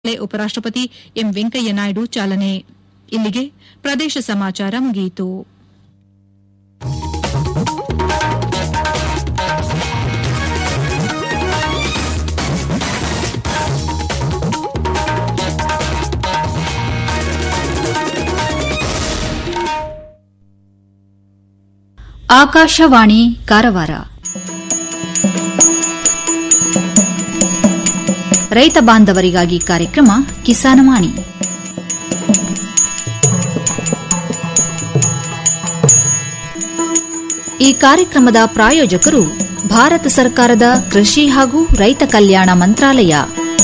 ಉಪರಾಷ್ಟಪತಿ ಎಂ ವೆಂಕಯ್ಯ ನಾಯ್ಡು ಚಾಲನೆ ಇಲ್ಲಿಗೆ ಪ್ರದೇಶ ಸಮಾಚಾರ ಮುಗಿಯಿತು ಆಕಾಶವಾಣಿ ಕಾರವಾರ ರೈತ ಬಾಂಧವರಿಗಾಗಿ ಕಾರ್ಯಕ್ರಮ ಕಿಸಾನವಾಣಿ ಈ ಕಾರ್ಯಕ್ರಮದ ಪ್ರಾಯೋಜಕರು ಭಾರತ ಸರ್ಕಾರದ ಕೃಷಿ ಹಾಗೂ ರೈತ ಕಲ್ಯಾಣ ಮಂತ್ರಾಲಯ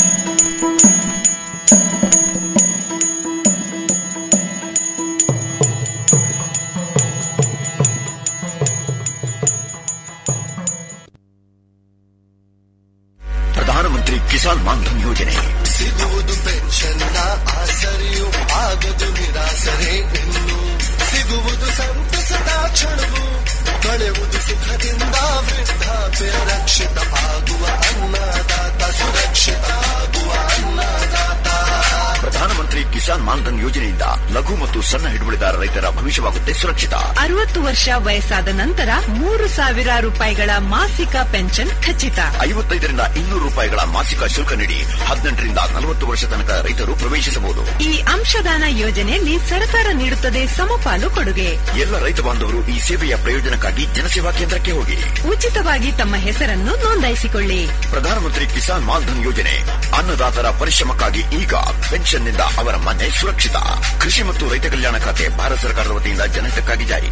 ಪ್ರಧಾನಮಂತ್ರಿ ಕಿಸಾನ್ ಮಾನ್ಧನ್ ಯೋಜನೆ ಸಿಗುವುದು ಪೆನ್ಷನ್ನ ಆಸರೆಯು ಆಗದು ನಿರಾಸರೆ ಇನ್ನು ಸಿಗುವುದು ಸಂತಸದ ಕ್ಷಣವು ಕಳೆಯುವುದು ಸುಖದಿಂದ ವೃದ್ಧಾಪ್ಯ ರಕ್ಷಿತ ಆಗುವ ಅನ್ನದಾತ ಸುರಕ್ಷಿತ ಆಗುವ ಅನ್ನದಾತ ಪ್ರಧಾನಮಂತ್ರಿ ಕಿಸಾನ್ ಮಾನ್ಧನ್ ಯೋಜನೆಯಿಂದ ಲಘು ಮತ್ತು ಸಣ್ಣ ಹಿಡುವಳಿದಾರ ರೈತರ ಭವಿಷ್ಯವಾಗುತ್ತೆ ಸುರಕ್ಷಿತ ಅರವತ್ತು ವರ್ಷ ವಯಸ್ಸಾದ ನಂತರ ಮೂರು ಸಾವಿರ ರೂಪಾಯಿಗಳ ಮಾಸಿಕ ಪೆನ್ಷನ್ ಖಚಿತ ಐವತ್ತೈದರಿಂದ ಇನ್ನೂರು ರೂಪಾಯಿಗಳ ಮಾಸಿಕ ಶುಲ್ಕ ನೀಡಿ ಹದಿನೆಂಟರಿಂದ ನಲವತ್ತು ವರ್ಷ ತನಕ ರೈತರು ಪ್ರವೇಶಿಸಬಹುದು ಈ ಅಂಶದಾನ ಯೋಜನೆಯಲ್ಲಿ ಸರ್ಕಾರ ನೀಡುತ್ತದೆ ಸಮಪಾಲು ಕೊಡುಗೆ ಎಲ್ಲ ರೈತ ಬಾಂಧವರು ಈ ಸೇವೆಯ ಪ್ರಯೋಜನಕ್ಕಾಗಿ ಜನಸೇವಾ ಕೇಂದ್ರಕ್ಕೆ ಹೋಗಿ ಉಚಿತವಾಗಿ ತಮ್ಮ ಹೆಸರನ್ನು ನೋಂದಾಯಿಸಿಕೊಳ್ಳಿ ಪ್ರಧಾನಮಂತ್ರಿ ಕಿಸಾನ್ ಮಾನ್ಧನ್ ಯೋಜನೆ ಅನ್ನದಾತರ ಪರಿಶ್ರಮಕ್ಕಾಗಿ ಈಗ ಪೆನ್ಷನ್ನಿಂದ ಅವರ ಮನೆ ಸುರಕ್ಷಿತ ಕೃಷಿ ಮತ್ತು ರೈತ ಕಲ್ಯಾಣ ಖಾತೆ ಭಾರತ ಸರ್ಕಾರದ ವತಿಯಿಂದ ಜನಹಿತಕ್ಕಾಗಿ ಜಾರಿ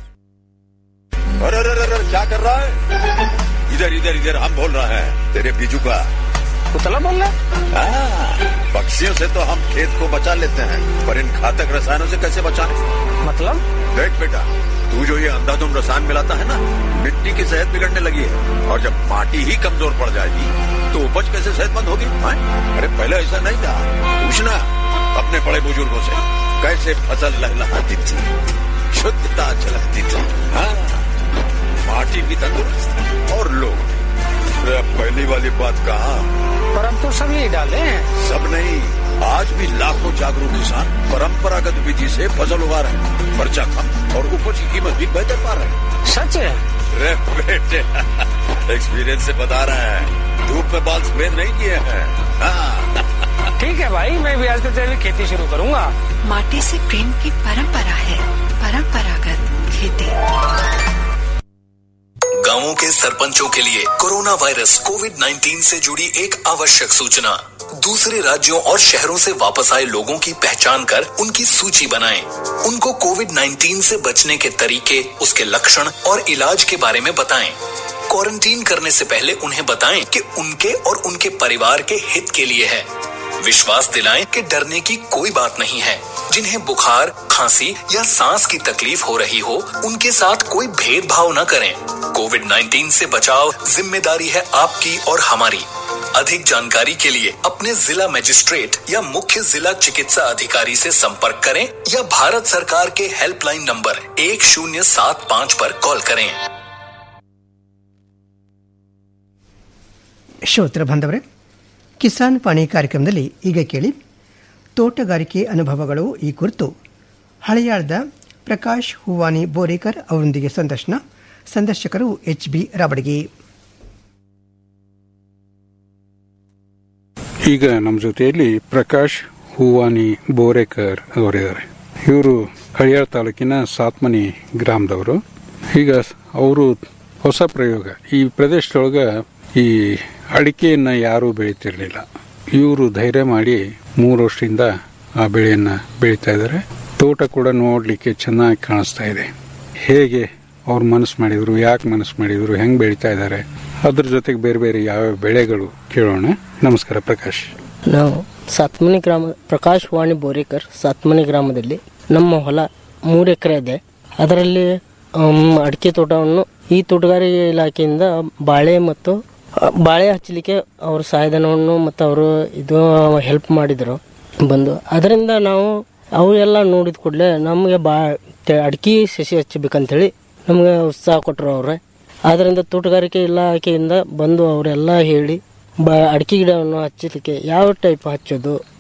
अरे अरे अरे अरे, क्या कर रहा है इधर इधर इधर हम बोल रहे हैं तेरे बीजू का कुतला बोल रहा हाँ, पक्षियों से तो हम खेत को बचा लेते हैं पर इन घातक रसायनों से कैसे बचाएं मतलब देख बेटा तू जो ये अंधाधुंध रसायन मिलाता है ना मिट्टी की सेहत बिगड़ने लगी है और जब माटी ही कमजोर पड़ जाएगी तो उपज कैसे सेहतमंद होगी हाँ? अरे पहले ऐसा नहीं था पूछना अपने बड़े बुजुर्गों से कैसे फसल लहलहाती थी शुद्धता झलकती थी हाँ माटी भी तंदुरुस्त और लोग भी अरे अब पहली वाली बात कहा पर हम तो सब यही डाले हैं सब नहीं आज भी लाखों जागरूक किसान परंपरागत विधि से फसल उगा रहे हैं खर्चा कम और उपज की कीमत भी बेहतर पा रहे हैं सच है अरे बेटे एक्सपीरियंस से बता रहे हैं धूप में बाल सफेद नहीं किए हैं हाँ, ठीक है भाई मैं भी आज से जैविक खेती शुरू करूंगा माटी से प्रेम की परंपरा है परंपरागत खेती गांवों के सरपंचों के लिए कोरोना वायरस कोविड 19 से जुड़ी एक आवश्यक सूचना दूसरे राज्यों और शहरों से वापस आए लोगों की पहचान कर उनकी सूची बनाएं। उनको कोविड 19 से बचने के तरीके उसके लक्षण और इलाज के बारे में बताएं। क्वारंटीन करने से पहले उन्हें बताएं कि उनके और उनके परिवार के हित के लिए है विश्वास दिलाएं कि डरने की कोई बात नहीं है जिन्हें बुखार खांसी या सांस की तकलीफ हो रही हो उनके साथ कोई भेदभाव न करें कोविड 19 से बचाव जिम्मेदारी है आपकी और हमारी अधिक जानकारी के लिए अपने जिला मजिस्ट्रेट या मुख्य जिला चिकित्सा अधिकारी से संपर्क करें या भारत सरकार के हेल्पलाइन नंबर एक शून्य सात पाँच पर कॉल करें ಶ್ರೋತೃ ಬಾಂಧವರೇ ಕಿಸಾನ್ ಪಾಣಿ ಕಾರ್ಯಕ್ರಮದಲ್ಲಿ ಈಗ ಕೇಳಿ ತೋಟಗಾರಿಕೆ ಅನುಭವಗಳು ಈ ಕುರಿತು ಹಳೆಯಾಳದ ಪ್ರಕಾಶ್ ಹೂವಾನಿ ಬೋರೇಕರ್ ಅವರೊಂದಿಗೆ ಸಂದರ್ಶನ ಸಂದರ್ಶಕರು ಎಚ್ ಬಿ ರಾಬಡಗಿ ಈಗ ನಮ್ಮ ಜೊತೆಯಲ್ಲಿ ಪ್ರಕಾಶ್ ಹೂವಾನಿ ಬೋರೇಕರ್ ಅವರಿದ್ದಾರೆ ಇವರು ಹಳಿಯಾಳ ತಾಲೂಕಿನ ಸಾತ್ಮನಿ ಗ್ರಾಮದವರು ಈಗ ಅವರು ಹೊಸ ಪ್ರಯೋಗ ಈ ಪ್ರದೇಶದೊಳಗ ಈ ಅಡಿಕೆಯನ್ನ ಯಾರೂ ಬೆಳೀತಿರ್ಲಿಲ್ಲ ಇವರು ಧೈರ್ಯ ಮಾಡಿ ಮೂರು ವರ್ಷದಿಂದ ಆ ಬೆಳೆಯನ್ನ ಬೆಳೀತಾ ಇದ್ದಾರೆ ತೋಟ ಕೂಡ ನೋಡ್ಲಿಕ್ಕೆ ಚೆನ್ನಾಗಿ ಕಾಣಿಸ್ತಾ ಇದೆ ಹೇಗೆ ಅವ್ರು ಮನಸ್ಸು ಮಾಡಿದ್ರು ಯಾಕೆ ಮನಸ್ಸು ಮಾಡಿದ್ರು ಹೆಂಗ್ ಬೆಳೀತಾ ಇದ್ದಾರೆ ಅದ್ರ ಜೊತೆಗೆ ಬೇರೆ ಬೇರೆ ಯಾವ ಬೆಳೆಗಳು ಕೇಳೋಣ ನಮಸ್ಕಾರ ಪ್ರಕಾಶ್ ನಾವು ಸಾತ್ಮನಿ ಗ್ರಾಮ ಪ್ರಕಾಶ್ ವಾಣಿ ಬೋರೇಕರ್ ಸಾತ್ಮನಿ ಗ್ರಾಮದಲ್ಲಿ ನಮ್ಮ ಹೊಲ ಮೂರು ಎಕರೆ ಇದೆ ಅದರಲ್ಲಿ ಆಮ್, ಅಡಿಕೆ ತೋಟವನ್ನು ಈ ತೋಟಗಾರಿಕೆ ಇಲಾಖೆಯಿಂದ ಬಾಳೆ ಮತ್ತು ಆ, ಬಾಳೆ ಹಚ್ಚಲಿಕ್ಕೆ ಅವ್ರ ಸಹಾಯಧನವನ್ನು ಮತ್ತು ಅವರು ಇದು ಹೆಲ್ಪ್ ಮಾಡಿದರು ಬಂದು ಅದರಿಂದ ನಾವು ಅವೆಲ್ಲ ನೋಡಿದ ಕೂಡಲೇ ನಮಗೆ ಬಾ ತೆ- ಅಡಿಕೆ ಸಸಿ ಹಚ್ಚಬೇಕಂತೇಳಿ ನಮಗೆ ಉತ್ಸಾಹ ಕೊಟ್ಟರು ಅವ್ರೆ ಆದ್ದರಿಂದ ತೋಟಗಾರಿಕೆ ಇಲಾಖೆಯಿಂದ ಬಂದು ಅವರೆಲ್ಲ ಹೇಳಿ ಬ ಅಡಿಕೆ ಗಿಡವನ್ನು ಹಚ್ಚಲಿಕ್ಕೆ ಯಾವ ಟೈಪ್ ಹಚ್ಚೋದು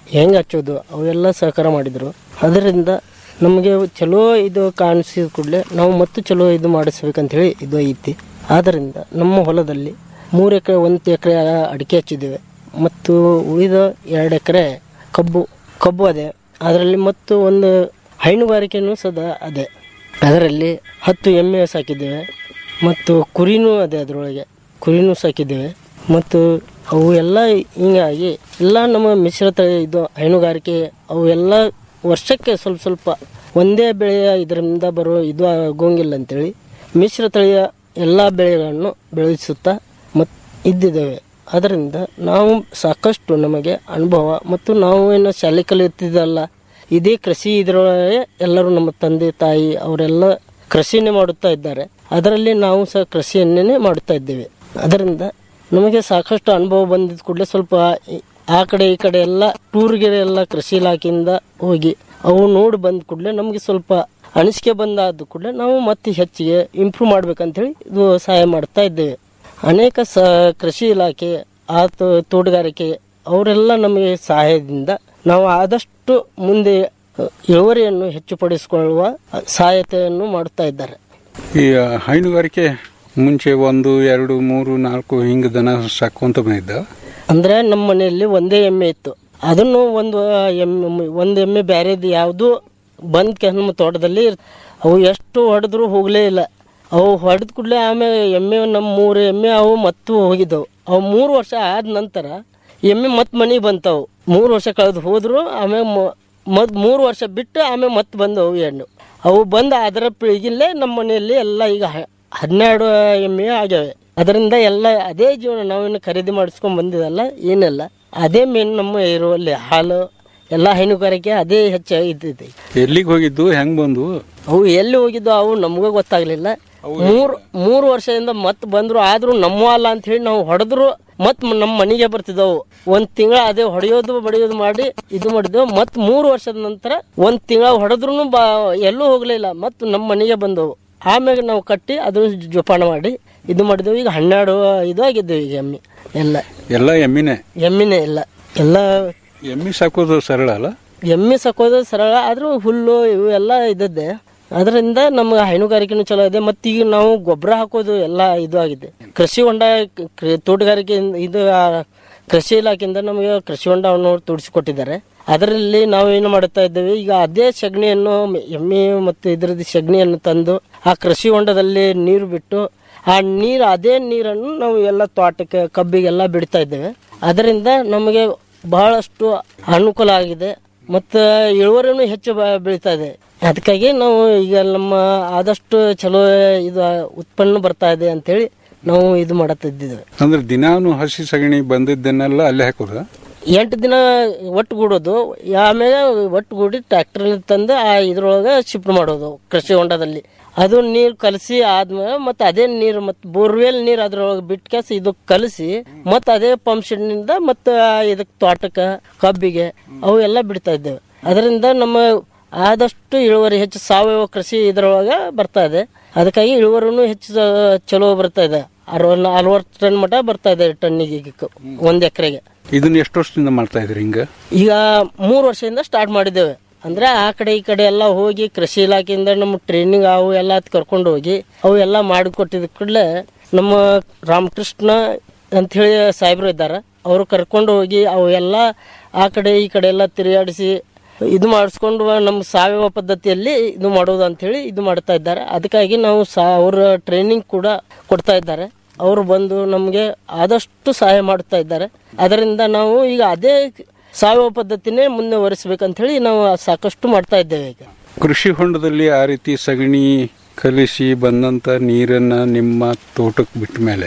ಹೆಂಗೆ ಹಚ್ಚೋದು ಅವೆಲ್ಲ ಸಹಕಾರ ಮಾಡಿದರು ಅದರಿಂದ ನಮಗೆ ಚಲೋ ಇದು ಕಾಣಿಸಿದ ಕೂಡಲೇ ನಾವು ಮತ್ತೆ ಚಲೋ ಇದು ಮಾಡಿಸ್ಬೇಕಂತ ಹೇಳಿ ಇದು ಐತಿ ಆದ್ದರಿಂದ ನಮ್ಮ ಹೊಲದಲ್ಲಿ ಮೂರು ಎಕರೆ ಒಂದು ಎಕರೆ ಅಡಿಕೆ ಹಚ್ಚಿದ್ದೇವೆ ಮತ್ತು ಉಳಿದ ಎರಡು ಎಕರೆ ಕಬ್ಬು ಕಬ್ಬು ಅದೇ ಅದರಲ್ಲಿ ಮತ್ತು ಒಂದು ಹೈನುಗಾರಿಕೆಯೂ ಸದಾ ಅದೇ ಅದರಲ್ಲಿ ಹತ್ತು ಎಮ್ಮೆ ಸಾಕಿದ್ದೇವೆ ಮತ್ತು ಕುರಿನೂ ಅದೇ ಅದರೊಳಗೆ ಕುರಿನೂ ಸಾಕಿದ್ದೇವೆ ಮತ್ತು ಅವು ಎಲ್ಲ ಹಿಂಗಾಗಿ ಎಲ್ಲ ನಮ್ಮ ಮಿಶ್ರ ತಳಿ ಇದು ಹೈನುಗಾರಿಕೆ ಅವು ಎಲ್ಲ ವರ್ಷಕ್ಕೆ ಸ್ವಲ್ಪ ಸ್ವಲ್ಪ ಒಂದೇ ಬೆಳೆಯ ಇದರಿಂದ ಬರೋ ಇದು ಆಗೋಂಗಿಲ್ಲ ಅಂತೇಳಿ ಮಿಶ್ರ ತಳಿಯ ಎಲ್ಲ ಬೆಳೆಗಳನ್ನು ಬೆಳೆಸುತ್ತಾ ಮತ್ತು ಇದ್ದಿದ್ದೇವೆ ಅದರಿಂದ ನಾವು ಸಾಕಷ್ಟು ನಮಗೆ ಅನುಭವ ಮತ್ತು ನಾವು ಏನು ಶಾಲೆ ಕಲಿಯುತ್ತಿದ್ದಲ್ಲ ಇದೇ ಕೃಷಿ ಇದರೊಳಗೆ ಎಲ್ಲರೂ ನಮ್ಮ ತಂದೆ ತಾಯಿ ಅವರೆಲ್ಲ ಕೃಷಿನೇ ಮಾಡುತ್ತಾ ಇದ್ದಾರೆ ಅದರಲ್ಲಿ ನಾವು ಸಹ ಕೃಷಿಯನ್ನೇ ಮಾಡುತ್ತಾ ಇದ್ದೇವೆ ಅದರಿಂದ ನಮಗೆ ಸಾಕಷ್ಟು ಅನುಭವ ಬಂದಿದ್ದ ಕೂಡಲೇ ಸ್ವಲ್ಪ ಈ- ಆ ಕಡೆ ಈ ಕಡೆ ಎಲ್ಲ ಟೂರ್ಗೆ ಎಲ್ಲ ಕೃಷಿ ಇಲಾಖೆಯಿಂದ ಹೋಗಿ ಅವು ನೋಡಿ ಬಂದ ಕೂಡಲೇ ನಮಗೆ ಸ್ವಲ್ಪ ಅನಿಸಿಕೆ ಬಂದಾದ ಕೂಡಲೇ ನಾವು ಮತ್ತೆ ಹೆಚ್ಚಿಗೆ ಇಂಪ್ರೂವ್ ಮಾಡ್ಬೇಕಂತೇಳಿ ಇದು ಸಹಾಯ ಮಾಡ್ತಾ ಇದ್ದೇವೆ ಅನೇಕ ಸ ಕೃಷಿ ಇಲಾಖೆ ಆ ತೋ- ತೋಟಗಾರಿಕೆ ಅವರೆಲ್ಲ ನಮಗೆ ಸಹಾಯದಿಂದ ನಾವು ಆದಷ್ಟು ಮುಂದೆ ಅ, ಇಳುವರಿಯನ್ನು ಹೆಚ್ಚುಪಡಿಸಿಕೊಳ್ಳುವ ಸಹಾಯತೆಯನ್ನು ಮಾಡುತ್ತಾ ಇದ್ದಾರೆ ಈ ಹೈನುಗಾರಿಕೆ ಮುಂಚೆ ಒಂದು ಎರಡು ಮೂರು ನಾಲ್ಕು ಹಿಂಗ ದನ ಸಾಕುವಂತ ಬಂದಿದ್ದ ಅಂದ್ರೆ ನಮ್ಮ ಮನೆಯಲ್ಲಿ ಒಂದೇ ಎಮ್ಮೆ ಇತ್ತು ಅದನ್ನು ಒಂದು ಎಮ್ಮೆ ಒಂದು ಎಮ್ಮೆ ಬೇರೆದು ಯಾವುದು ಬಂದ್ ನಮ್ಮ ತೋಟದಲ್ಲಿ ಇರ್- ಅವು ಎಷ್ಟು ಹೊಡೆದ್ರು ಹೋಗಲೇ ಇಲ್ಲ ಅವು ಹೊಡೆದ ಕೂಡಲೇ ಆಮೇಲೆ ಎಮ್ಮೆ ನಮ್ಮ ಮೂರು ಎಮ್ಮೆ ಅವು ಮತ್ತು ಹೋಗಿದ್ದವು ಅವು ಮೂರು ವರ್ಷ ಆದ ನಂತರ ಎಮ್ಮೆ ಮತ್ತೆ ಮನೆಗೆ ಬಂತವು ಮೂರು ವರ್ಷ ಕಳೆದು ಹೋದ್ರು ಆಮೇಲೆ ಮತ್ ಮೂರು ವರ್ಷ ಬಿಟ್ಟು ಆಮೇಲೆ ಮತ್ತೆ ಬಂದವು ಹೆಣ್ಣು ಅವು ಬಂದ ಅದರ ಪೀಳಿಗೆಲ್ಲೇ ನಮ್ಮ ಮನೆಯಲ್ಲಿ ಎಲ್ಲ ಈಗ ಹ- ಹನ್ನೆರಡು ಎಮ್ಮೆ ಆಗ್ಯಾವೆ ಅದರಿಂದ ಎಲ್ಲ ಅದೇ ಜೀವನ ನಾವೇನು ಖರೀದಿ ಮಾಡಿಸ್ಕೊಂಡ್ ಬಂದಿದಲ್ಲ ಏನಿಲ್ಲ ಅದೇ ಮೇನ್ ನಮ್ಮ ಇರುವಲ್ಲಿ ಹಾಲು ಎಲ್ಲ ಹೈನುಗಾರಿಕೆ ಅದೇ ಹೆಚ್ಚಾಗಿ ಇದ್ದಿದೆ ಎಲ್ಲಿಗೆ ಹೋಗಿದ್ದು ಹೆಂಗ್ ಬಂದು ಅವು ಎಲ್ಲಿ ಹೋಗಿದ್ದು ಅವು ನಮಗೂ ಗೊತ್ತಾಗ್ಲಿಲ್ಲ ಮೂರು ಮೂರು ವರ್ಷದಿಂದ ಮತ್ತೆ ಬಂದ್ರು ಆದ್ರೂ ನಮ್ಮ ಅಲ್ಲ ಅಂತ ಹೇಳಿ ನಾವು ಹೊಡೆದ್ರು ಮತ್ ನಮ್ಮ ಮನೆಗೆ ಬರ್ತಿದ್ದವು ಒಂದ್ ತಿಂಗಳ ಅದೇ ಹೊಡೆಯೋದು ಬಡಿಯೋದು ಮಾಡಿ ಇದು ಮಾಡಿದೆವು ಮತ್ ಮೂರು ವರ್ಷದ ನಂತರ ಒಂದ್ ತಿಂಗಳ ಹೊಡೆದ್ರು ಬಾ ಎಲ್ಲೂ ಹೋಗ್ಲಿಲ್ಲ ಮತ್ ನಮ್ಮ ಮನೆಗೆ ಬಂದವು ಆಮ್ಯಾಗ ನಾವು ಕಟ್ಟಿ ಅದನ್ನ ಜೋಪಾನ ಮಾಡಿ ಇದು ಮಾಡಿದೆವು ಈಗ ಹನ್ನೆರಡು ಇದು ಆಗಿದ್ದೇವೆ ಈಗ ಎಮ್ಮೆ ಎಲ್ಲ ಎಲ್ಲ ಎಮ್ಮಿನೇ ಎಮ್ಮಿನೇ ಎಲ್ಲ ಎಲ್ಲ ಎಮ್ಮಿ ಸಾಕೋದು ಸರಳ ಅಲ್ಲ ಎಮ್ಮೆ ಸಾಕೋದು ಸರಳ ಆದ್ರೂ ಹುಲ್ಲು ಇವು ಎಲ್ಲ ಇದ್ದದ್ದೆ ಅದರಿಂದ ನಮ್ಗೆ ಹೈನುಗಾರಿಕೆನೂ ಚಲೋ ಇದೆ ಮತ್ತು ಈಗ ನಾವು ಗೊಬ್ಬರ ಹಾಕೋದು ಎಲ್ಲ ಇದು ಆಗಿದೆ ಕೃಷಿ ಹೊಂಡ ಕ- ಕ- ತೋಟಗಾರಿಕೆ ಇದು ಆ, ಕೃಷಿ ಇಲಾಖೆಯಿಂದ ನಮಗೆ ಕೃಷಿ ಹೊಂಡವನ್ನು ತೋಡಿಸಿಕೊಟ್ಟಿದ್ದಾರೆ ಅದರಲ್ಲಿ ನಾವು ಏನು ಮಾಡುತ್ತಾ ಇದ್ದೇವೆ ಈಗ ಅದೇ ಸಗಣಿಯನ್ನು ಎಮ್ಮೆ ಮತ್ತು ಇದರದ್ದು ಸಗಣಿಯನ್ನು ತಂದು ಆ ಕೃಷಿ ಹೊಂಡದಲ್ಲಿ ನೀರು ಬಿಟ್ಟು ಆ ನೀರು ಅದೇ ನೀರನ್ನು ನಾವು ಎಲ್ಲ ತೋಟಕ್ಕೆ ಕಬ್ಬಿಗೆಲ್ಲ ಬಿಡ್ತಾ ಇದ್ದೇವೆ ಅದರಿಂದ ನಮಗೆ ಬಹಳಷ್ಟು ಅನುಕೂಲ ಆಗಿದೆ ಮತ್ತು ಇಳುವರಿನೂ ಹೆಚ್ಚು ಬ- ಬೆಳೀತಾ ಇದೆ ಅದಕ್ಕಾಗಿ ನಾವು ಈಗ ನಮ್ಮ ಆದಷ್ಟು ಚಲೋ ಇದು ಉತ್ಪನ್ನ ಬರ್ತಾ ಇದೆ ಅಂತೇಳಿ ನಾವು ಇದು ಮಾಡತ್ತಿದ್ದೇವೆ ಅಂದ್ರೆ ದಿನಾನು ಹಸಿ ಸಗಣಿ ಬಂದಿದ್ದನ್ನೆಲ್ಲ ಅಲ್ಲೇ ಹಾಕೋದ ಎಂಟು ದಿನ ಒಟ್ಟುಗೂಡೋದು ಆಮೇಲೆ ಒಟ್ಟುಗೂಡಿ ಟ್ರ್ಯಾಕ್ಟರ್ ತಂದು ಆ ಇದ್ರೊಳಗೆ ಶಿಫ್ಟ್ ಮಾಡೋದು ಕೃಷಿ ಹೊಂಡದಲ್ಲಿ ಅದು ನೀರು ಕಲಸಿ ಆದ್ಮೇಲೆ ಮತ್ತೆ ಅದೇ ನೀರು ಮತ್ತೆ ಬೋರ್ವೆಲ್ ನೀರು ಅದ್ರೊಳಗೆ ಬಿಟ್ಟು ಕೆಸ ಇದು ಕಲಸಿ ಮತ್ತೆ ಅದೇ ಪಂಪ್ ನಿಂದ ಮತ್ತೆ ಇದಕ್ಕೆ ತೋಟಕ್ಕೆ ಕಬ್ಬಿಗೆ ಅವು ಎಲ್ಲ ಬಿಡ್ತಾ ಇದ್ದೇವೆ ಅದರಿಂದ ನಮ್ಮ ಆದಷ್ಟು ಇಳುವರಿ ಹೆಚ್ಚು ಸಾವಯವ ಕೃಷಿ ಇದರೊಳಗೆ ಬರ್ತಾ ಇದೆ ಅದಕ್ಕಾಗಿ ಇಳುವರಿನೂ ಹೆಚ್ಚು ಸ- ಚಲೋ ಬರ್ತಾ ಇದೆ ಅರವ ನಲ್ವತ್ತು ಟನ್ ಮಟ ಬರ್ತಾ ಇದೆ ಟನ್ನಿಗೆ ಈಗ ಕ- ಒಂದ್ ಎಕರೆಗೆ ಇದನ್ನ ಎಷ್ಟು ವರ್ಷದಿಂದ ಮಾಡ್ತಾ ಇದ್ರಿ ಹಿಂಗ ಈಗ ಮೂರು ವರ್ಷದಿಂದ ಸ್ಟಾರ್ಟ್ ಮಾಡಿದ್ದೇವೆ ಅಂದ್ರೆ ಆ ಕಡೆ ಈ ಕಡೆ ಎಲ್ಲ ಹೋಗಿ ಕೃಷಿ ಇಲಾಖೆಯಿಂದ ನಮ್ಮ ಟ್ರೈನಿಂಗ್ ಅವು ಎಲ್ಲ ಕರ್ಕೊಂಡು ಹೋಗಿ ಅವು ಎಲ್ಲ ಮಾಡಿಕೊಟ್ಟಿದ ಕೂಡಲೇ ನಮ್ಮ ರಾಮಕೃಷ್ಣ ಅಂತ ಹೇಳಿ ಸಾಹೇಬರು ಇದ್ದಾರೆ ಅವರು ಕರ್ಕೊಂಡು ಹೋಗಿ ಅವು ಎಲ್ಲ ಆ ಕಡೆ ಈ ಕಡೆ ಎಲ್ಲ ತಿರುಗಾಡಿಸಿ ಇದು ಮಾಡಿಸ್ಕೊಂಡು ನಮ್ಮ ಸಾವಯವ ಪದ್ಧತಿಯಲ್ಲಿ ಇದು ಮಾಡೋದು ಅಂತ ಹೇಳಿ ಇದು ಮಾಡ್ತಾ ಇದ್ದಾರೆ ಅದಕ್ಕಾಗಿ ನಾವು ಸಾ ಅವರ ಟ್ರೈನಿಂಗ್ ಕೂಡ ಕೊಡ್ತಾ ಇದ್ದಾರೆ ಅವರು ಬಂದು ನಮಗೆ ಆದಷ್ಟು ಸಹಾಯ ಮಾಡ್ತಾ ಇದ್ದಾರೆ ಅದರಿಂದ ನಾವು ಈಗ ಅದೇ ಸಾವಯವ ಪದ್ಧತಿನೇ ಮುಂದುವರಿಸಬೇಕಂತ ಹೇಳಿ ನಾವು ಸಾಕಷ್ಟು ಮಾಡ್ತಾ ಇದ್ದೇವೆ ಈಗ ಕೃಷಿ ಹೊಂಡದಲ್ಲಿ ಆ ರೀತಿ ಸಗಣಿ ಕಲಿಸಿ ಬಂದಂತ ನೀರನ್ನ ನಿಮ್ಮ ತೋಟಕ್ಕೆ ಬಿಟ್ಟ ಮೇಲೆ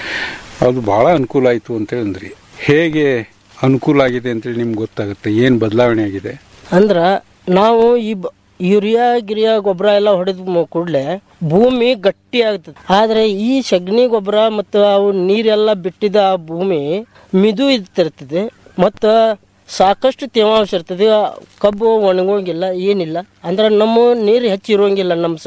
ಅದು ಬಹಳ ಅನುಕೂಲ ಆಯ್ತು ಅಂತ ಅಂದ್ರಿ ಹೇಗೆ ಅನುಕೂಲ ಆಗಿದೆ ಅಂತೇಳಿ ನಿಮ್ಗೆ ಗೊತ್ತಾಗುತ್ತೆ ಏನ್ ಬದಲಾವಣೆ ಆಗಿದೆ ಅಂದ್ರ ನಾವು ಈ ಬ- ಯೂರಿಯಾ ಗಿರಿಯಾ ಗೊಬ್ಬರ ಎಲ್ಲ ಹೊಡೆದ ಕೂಡಲೇ ಭೂಮಿ ಗಟ್ಟಿ ಆಗ್ತದೆ ಆದ್ರೆ ಈ ಸಗಣಿ ಗೊಬ್ಬರ ಮತ್ತು ಅವು ನೀರೆಲ್ಲ ಬಿಟ್ಟಿದ ಆ ಭೂಮಿ ಮಿದು ಇರ್ತಿರ್ತದೆ ಮತ್ತು ಸಾಕಷ್ಟು ತೇವಾಂಶ ಇರ್ತದೆ ಕಬ್ಬು ಒಣಗೋಂಗಿಲ್ಲ ಏನಿಲ್ಲ ಅಂದ್ರೆ ನಮ್ಮ ನೀರು ಹೆಚ್ಚು ಇರೋಂಗಿಲ್ಲ ನಮ್ಮ ಸೈಡ್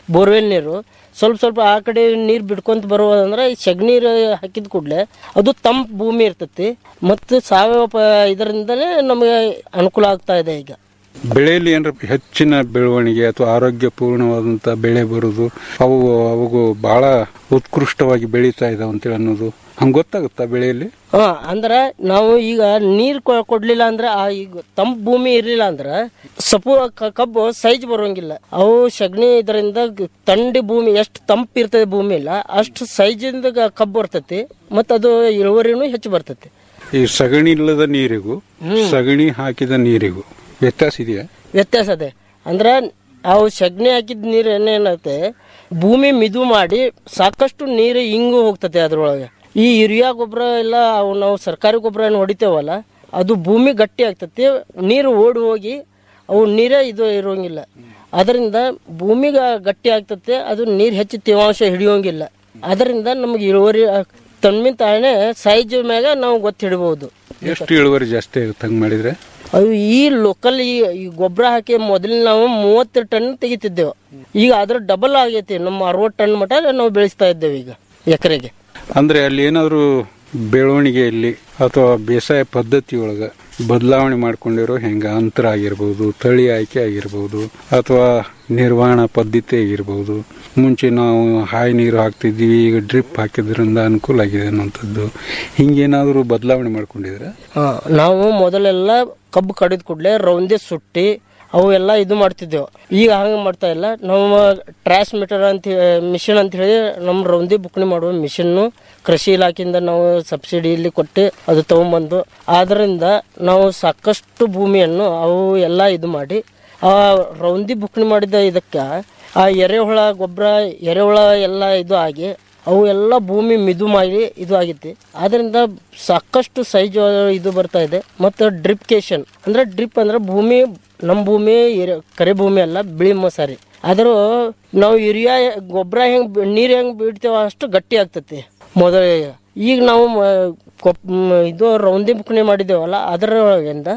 ಬೋರ್ವೆಲ್ ನೀರು ಸ್ವಲ್ಪ ಸ್ವಲ್ಪ ಆ ಕಡೆ ನೀರು ಬಿಡ್ಕೊಂತ ಬರುವುದಂದ್ರೆ ಈ ಸಗಣೀರು ಹಾಕಿದ ಕೂಡಲೇ ಅದು ತಂಪು ಭೂಮಿ ಇರ್ತೈತಿ ಮತ್ತು ಸಾವಯವ ಪ ಇದರಿಂದಲೇ ನಮಗೆ ಅನುಕೂಲ ಆಗ್ತಾ ಇದೆ ಈಗ ಬೆಳೆಯಲ್ಲಿ ಏನಾರ ಹೆಚ್ಚಿನ ಬೆಳವಣಿಗೆ ಅಥವಾ ಆರೋಗ್ಯಪೂರ್ಣವಾದಂಥ ಬೆಳೆ ಬರುದು ಅವು ಅವು ಬಹಳ ಉತ್ಕೃಷ್ಟವಾಗಿ ಬೆಳೀತಾ ಇದಾವೆ ಅಂತೇಳಿ ಅನ್ನೋದು ಹಂಗೆ ಗೊತ್ತಾಗುತ್ತಾ ಬೆಳೆಯಲ್ಲಿ ಹಾ ಅಂದ್ರ ನಾವು ಈಗ ನೀರ್ ಕೊ- ಕೊಡ್ಲಿಲ್ಲ ಅಂದ್ರ ಆ ಈಗ ತಂಪ್ ಭೂಮಿ ಇರ್ಲಿಲ್ಲ ಅಂದ್ರ ಸಪು ಕ- ಕಬ್ಬು ಸೈಜ್ ಬರೋಂಗಿಲ್ಲ ಅವು ಸಗಣಿ ಇದರಿಂದ ಗ- ತಂಡಿ ಭೂಮಿ ಎಷ್ಟು ತಂಪ್ ಇರ್ತದೆ ಭೂಮಿ ಇಲ್ಲ ಅಷ್ಟು ಸೈಜಿಂದ ಗ- ಕಬ್ಬು ಬರ್ತೈತಿ ಮತ್ತ ಅದು ಇಳುವರಿನೂ ಹೆಚ್ಚು ಬರ್ತೈತಿ ಈ ಸಗಣಿ ಇಲ್ಲದ ನೀರಿಗೂ ಸಗಣಿ ಹಾಕಿದ ನೀರಿಗೂ ವ್ಯತ್ಯಾಸ ಇದೆಯಾ ವ್ಯತ್ಯಾಸ ಅದೇ ಅಂದ್ರ ಅವು ಸಗಣಿ ಹಾಕಿದ ನೀರು ಏನೇನತ್ತೆ ಭೂಮಿ ಮಿದು ಮಾಡಿ ಸಾಕಷ್ಟು ನೀರು ಹಿಂಗು ಹೋಗ್ತತೆ ಅದ್ರೊಳಗೆ ಈ ಯೂರಿಯಾ ಗೊಬ್ಬರ ಎಲ್ಲ ಅವು ನಾವು ಸರ್ಕಾರಿ ಗೊಬ್ಬರ ಏನು ಹೊಡಿತೇವಲ್ಲ ಅದು ಭೂಮಿ ಗಟ್ಟಿ ಆಗ್ತತಿ ನೀರು ಓಡಿ ಹೋಗಿ ಅವು ನೀರೇ ಇದು ಇರೋಂಗಿಲ್ಲ ಅದರಿಂದ ಭೂಮಿಗೆ ಗಟ್ಟಿ ಆಗ್ತತೆ ಅದು ನೀರು ಹೆಚ್ಚು ತೇವಾಂಶ ಹಿಡಿಯೋಂಗಿಲ್ಲ ಅದರಿಂದ ನಮ್ಗೆ ಇಳುವರಿ ತನ್ಮಿನ್ ತಾನೇ ಸೈಜ್ ಮ್ಯಾಗ ನಾವು ಗೊತ್ತು ಹಿಡ್ಬೋದು ಎಷ್ಟು ಇಳುವರಿ ಜಾಸ್ತಿ ಆಗುತ್ತೆ ಹಂಗೆ ಮಾಡಿದ್ರೆ ಅವು ಈ ಲೋಕಲ್ ಈ ಈ ಗೊಬ್ಬರ ಹಾಕಿ ಮೊದಲು ನಾವು ಮೂವತ್ತು ಟನ್ ತೆಗಿತಿದ್ದೆವು ಈಗ ಅದ್ರ ಡಬಲ್ ಆಗೈತಿ ನಮ್ಮ ಅರವತ್ತು ಟನ್ ಮಟ ನಾವು ಬೆಳೆಸ್ತಾ ಇದ್ದೇವೆ ಈಗ ಎಕರೆಗೆ ಅಂದ್ರೆ ಅಲ್ಲಿ ಏನಾದರೂ ಬೆಳವಣಿಗೆಯಲ್ಲಿ ಅಥವಾ ಬೇಸಾಯ ಪದ್ಧತಿಯೊಳಗ ಬದಲಾವಣೆ ಮಾಡ್ಕೊಂಡಿರೋ ಹೆಂಗ ಅಂತರ ಆಗಿರ್ಬೋದು ತಳಿ ಆಯ್ಕೆ ಆಗಿರ್ಬೋದು ಅಥವಾ ನಿರ್ವಹಣಾ ಪದ್ಧತಿ ಆಗಿರ್ಬೋದು ಮುಂಚೆ ನಾವು ಹಾಯಿ ನೀರು ಹಾಕ್ತಿದ್ವಿ ಈಗ ಡ್ರಿಪ್ ಹಾಕಿದ್ರಿಂದ ಅನುಕೂಲ ಆಗಿದೆ ಅನ್ನೋಂಥದ್ದು ಹಿಂಗೇನಾದರೂ ಬದಲಾವಣೆ ಮಾಡ್ಕೊಂಡಿದ್ರೆ ಹಾ ನಾವು ಮೊದಲೆಲ್ಲ ಕಬ್ಬು ಕಡಿದ ಕೂಡಲೇ ರೌಂದೆ ಸುಟ್ಟಿ ಅವು ಎಲ್ಲ ಇದು ಮಾಡ್ತಿದ್ದೆವು ಈಗ ಹಂಗೆ ಮಾಡ್ತಾ ಇಲ್ಲ ನಮ್ಮ ಟ್ರಾನ್ಸ್ಮಿಟರ್ ಅಂತ ಮಿಷನ್ ಅಂತ ಹೇಳಿ ನಮ್ಮ ರೌಂದಿ ಬುಕ್ಣಿ ಮಾಡುವ ಮಿಷನ್ನು ಕೃಷಿ ಇಲಾಖೆಯಿಂದ ನಾವು ಸಬ್ಸಿಡಿಯಲ್ಲಿ ಕೊಟ್ಟು ಅದು ತಗೊಂಬಂದು ಆದ್ರಿಂದ ನಾವು ಸಾಕಷ್ಟು ಭೂಮಿಯನ್ನು ಅವು ಎಲ್ಲ ಇದು ಮಾಡಿ ಆ ರೌಂದಿ ಬುಕ್ಣಿ ಮಾಡಿದ ಇದಕ್ಕೆ ಆ ಎರೆಹುಳ ಗೊಬ್ಬರ ಎರೆಹುಳ ಎಲ್ಲ ಇದು ಆಗಿ ಅವು ಎಲ್ಲ ಭೂಮಿ ಮಿದು ಮಾಡಿ ಇದು ಆಗೈತಿ ಅದರಿಂದ ಸಾಕಷ್ಟು ಸೈಜ್ ಇದು ಬರ್ತಾ ಇದೆ ಮತ್ತು ಡ್ರಿಪ್ಕೇಶನ್ ಅಂದ್ರೆ ಡ್ರಿಪ್ ಅಂದ್ರೆ ಭೂಮಿ ನಮ್ಮ ಭೂಮಿ ಎರೆ- ಕರೆ ಭೂಮಿ ಅಲ್ಲ ಬಿಳಿ ಮಸಾರಿ ಆದರೂ ನಾವು ಯೂರಿಯಾ ಗೊಬ್ಬರ ಹೆಂಗ್ ನೀರು ಹೆಂಗ್ ಬಿಡ್ತೇವ ಅಷ್ಟು ಗಟ್ಟಿ ಆಗ್ತತಿ ಮೊದಲಿಗೆ ಈಗ ನಾವು ಮ- ಕೊಪ್ ಮ್, ಇದು ರೌಂದಿ ಬುಕ್ಣಿ ಮಾಡಿದ್ದೇವಲ್ಲ ಅದರೊಳಗಿಂದ